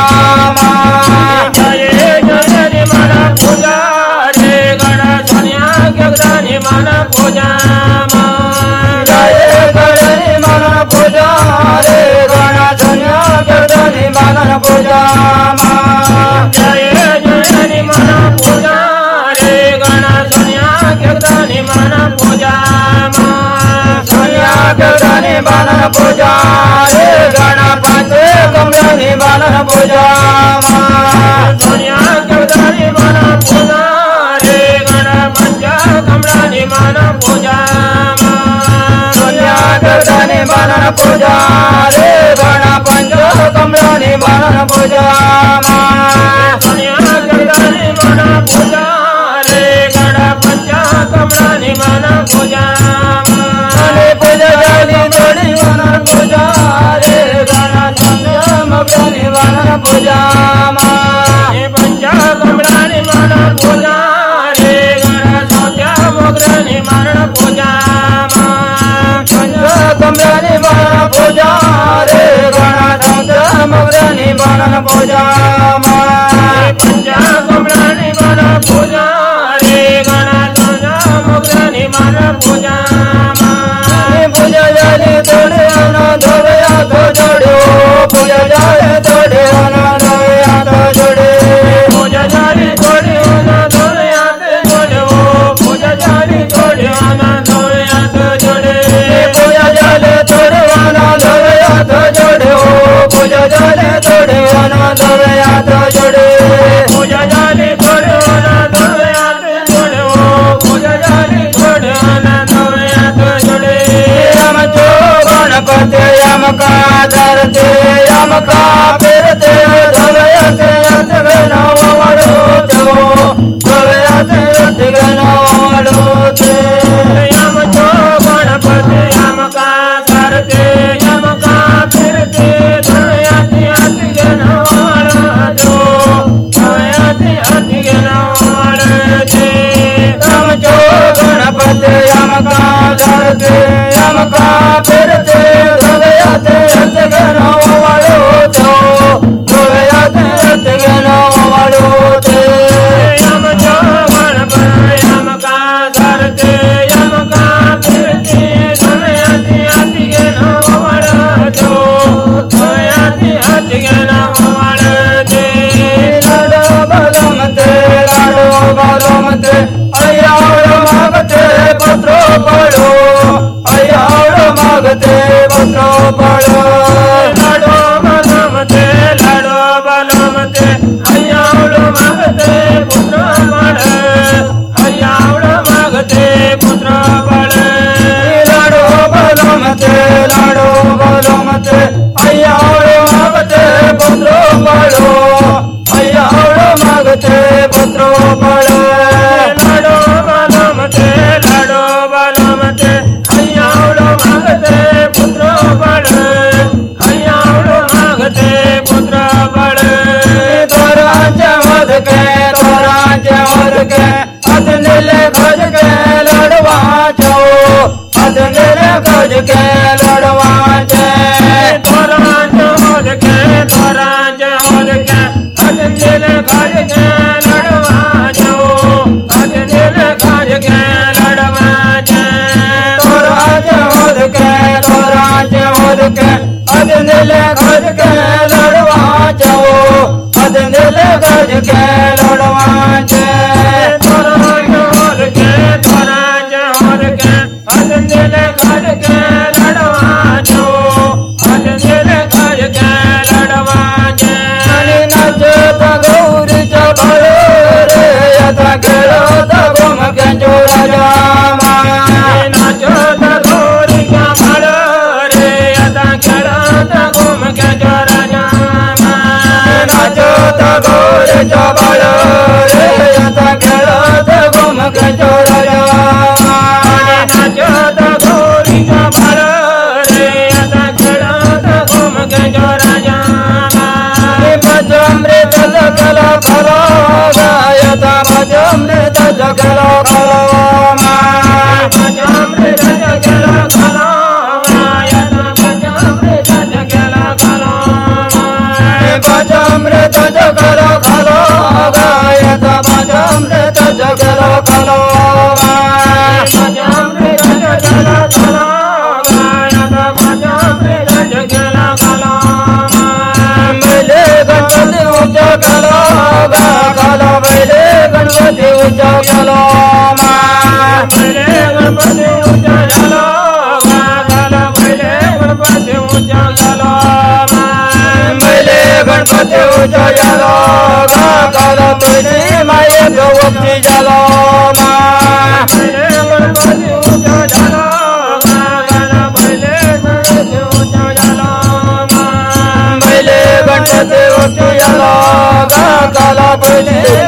जय गणनी मन पूजा रे गण धन्य गगनी मन पूजा जय गणनी मन पूजा रे गण धन्य गगनी मन पूजा जय गणनी मन पूजा रे गण धन्य गगनी मन पूजा गगनी मन पूजा रे गणपति गगनी मन पूजा सोनिया गगनी मन पूजा रे गणपति गगनी मन पूजा सोनिया गगनी मन मन पूजा रे गण पंच कमलानी मन पूजा गणनी मन पूजा रे गण पंच कमलानी मन पूजा पूजा जाली थोड़ी मन पूजा रे गण मगनी मन पूजा पंच कमलानी मन पूजा रे गण सौत्या मगनी मन पूजा कमरानी मन पूजा रे गण सौत्या मगनी मन पूजा पंच कमरानी मन पूजा रे गण सौत्या मगनी मन पूजा पूजा जाले तोड़े अना धोरे हाथ जोड़ो पूजा जाले तोड़े अना धोरे हाथ जोड़े पूजा जाले तोड़े अना धोरे हाथ जोड़ो पूजा जाले तोड़े अना धोरे हाथ जोड़े पूजा जाले तोड़े अना धोरे हाथ जोड़ो पूजा जाले तोड़े अना धोरे हाथ जोड़े पूजा जाले तोड़े अना धोरे हाथ जोड़ो पूजा जाले तोड़े अना धोरे हाथ जोड़े यम जो गणपति यम का धरते यम का फिरते धवयते रथ गणवाड़ो जो धवयते रथ गणवाड़ो ते यम जो गणपति यम का धरते यम का फिरते धवयते रथ गणवाड़ो जो धवयते रथ गणवाड़ो ते यम जो गणपति यम का धरते यम का फिरते धवयते रथ गणवाड़ो जो धवयते रथ गणवाड़ो ते यम जो गणपति यम का धरते यम का फिरते धवयते रथ गणवाड़ो जो धवयते रथ गणवाड़ो ते लाडो बलमते लाडो बलमते अಯ್ಯಾವಳು ಮಗತೆ ಪತ್ರೋ ಪಡೋ ಅಯ್ಯಾವಳು ಮಗತೆ ಪತ್ರೋ ಪಡೋ ಲಾಡೋ ಬಲಮತೆ ಲಾಡೋ ಬಲಮತೆ ಅಯ್ಯಾವಳು ಮಗತೆ ಪುತ್ರ ಪಡ ಅಯ್ಯಾವಳು ಮಗತೆ ಪುತ್ರ ಪಡ ಲಾಡೋ ಬಲಮತೆ ಲಾಡೋ ಬಲಮತೆ ಅಯ್ಯಾವಳು ಮಗತೆ ಪುತ್ರ ಪಡೋ ಅಯ್ಯಾವಳು ಮಗತೆ ಪುತ್ರ ಪಡ ಲಾಡೋ ಬಲಮತೆ ಲಾಡೋ ಬಲಮತೆ ಅಯ್ಯಾವಳು ಮಗತೆ ಪುತ್ರ ಪಡ ಅಯ್ಯಾವಳು ಮಗತೆ ಪುತ್ರ ಪಡ ತೋರಾಂಚ ಹೊದಕೆ ತೋರಾಂಚ ಹೊದಕೆ ಅದನ್ನೆಲ್ಲ ಭಜಕೆ ಲಡವಾಚೋ ಅದನ್ನೆಲ್ಲ ಭಜಕೆ ಲಡವಾಚೆ ತೋರಾಂಚ ಹೊದಕೆ ತೋರಾಂಚ ಹೊದಕೆ ಅದನ್ನೆಲ್ಲ ಭಜಕೆ ಲಡವಾಚೋ ಅದನ್ನೆಲ್ಲ ಭಜಕೆ ಲಡವಾಚೆ ತೋರಾಂಚ ಹೊದಕೆ ತೋರಾಂಚ ಹೊದಕೆ ಅದನ್ನೆಲ್ಲ ಭಜಕೆ ಲಡವಾಚೋ ಅದನ್ನೆಲ್ಲ ಭಜಕೆ ಲಡವಾಚೆ ತೋರಾಂಚ ಹೊದಕೆ ತೋರಾಂಚ ಹೊದಕೆ ಅದನ್ನೆಲ್ಲ ಭಜಕೆ ಲಡವಾಚೋ ಅದನ್ನೆಲ್ಲ ಭಜಕೆ ಲಡವಾಚೆ ನಚೋತ ಗೌರಿ ಚಬಳೋ ರೇ ಯಥ ಗೆಳೋತ ಗುಮ ಕೆಂಚೋರ ಜಾಮ ನಚೋತ ಗೌರಿ ಚಬಳೋ ರೇ ಯಥ ಗೆಳೋತ ಗುಮ ಕೆಂಚೋರ ಜಾಮ ನಚೋತ ಗೌರಿ ಚಬಳೋ ರೇ ಯಥ ಗೆಳೋತ ಗುಮ ಕೆಂಚೋರ ಜಾಮ ನಚೋತ ಗೌರಿ ಚಬಳೋ ರೇ ಯಥ ಗೆಳೋತ ಗುಮ ಕೆಂಚೋರ ಜಾಮ ಭಜಮೃತ ಜಗಲ ಕಲ ಗಾಯತ ಭಜಮೃತ ಜಗಲ ಕಲ ಭಜಮೃತ ಜಗಲ ಕಲ ಗಾಯತ ಭಜಮೃತ ಜಗಲ ಕಲ ಭಜಮೃತ ಜಗಲ ಕಲ ಗಾಯತ ಭಜಮೃತ ಜಗಲ ಕಲ ಭಜಮೃತ ಜಗಲ ಕಲ ಗಾಯತ ಭಜಮೃತ ಜಗಲ ಕಲ मैले गणपति उच्च कलो गा कलो मैले गणपति उच्च कलो मैले गणपति उच्च कलो गा कलो मैले गणपति उच्च कलो मैले गणपति उच्च कलो गा कलो मैले माये जो उच्च जलो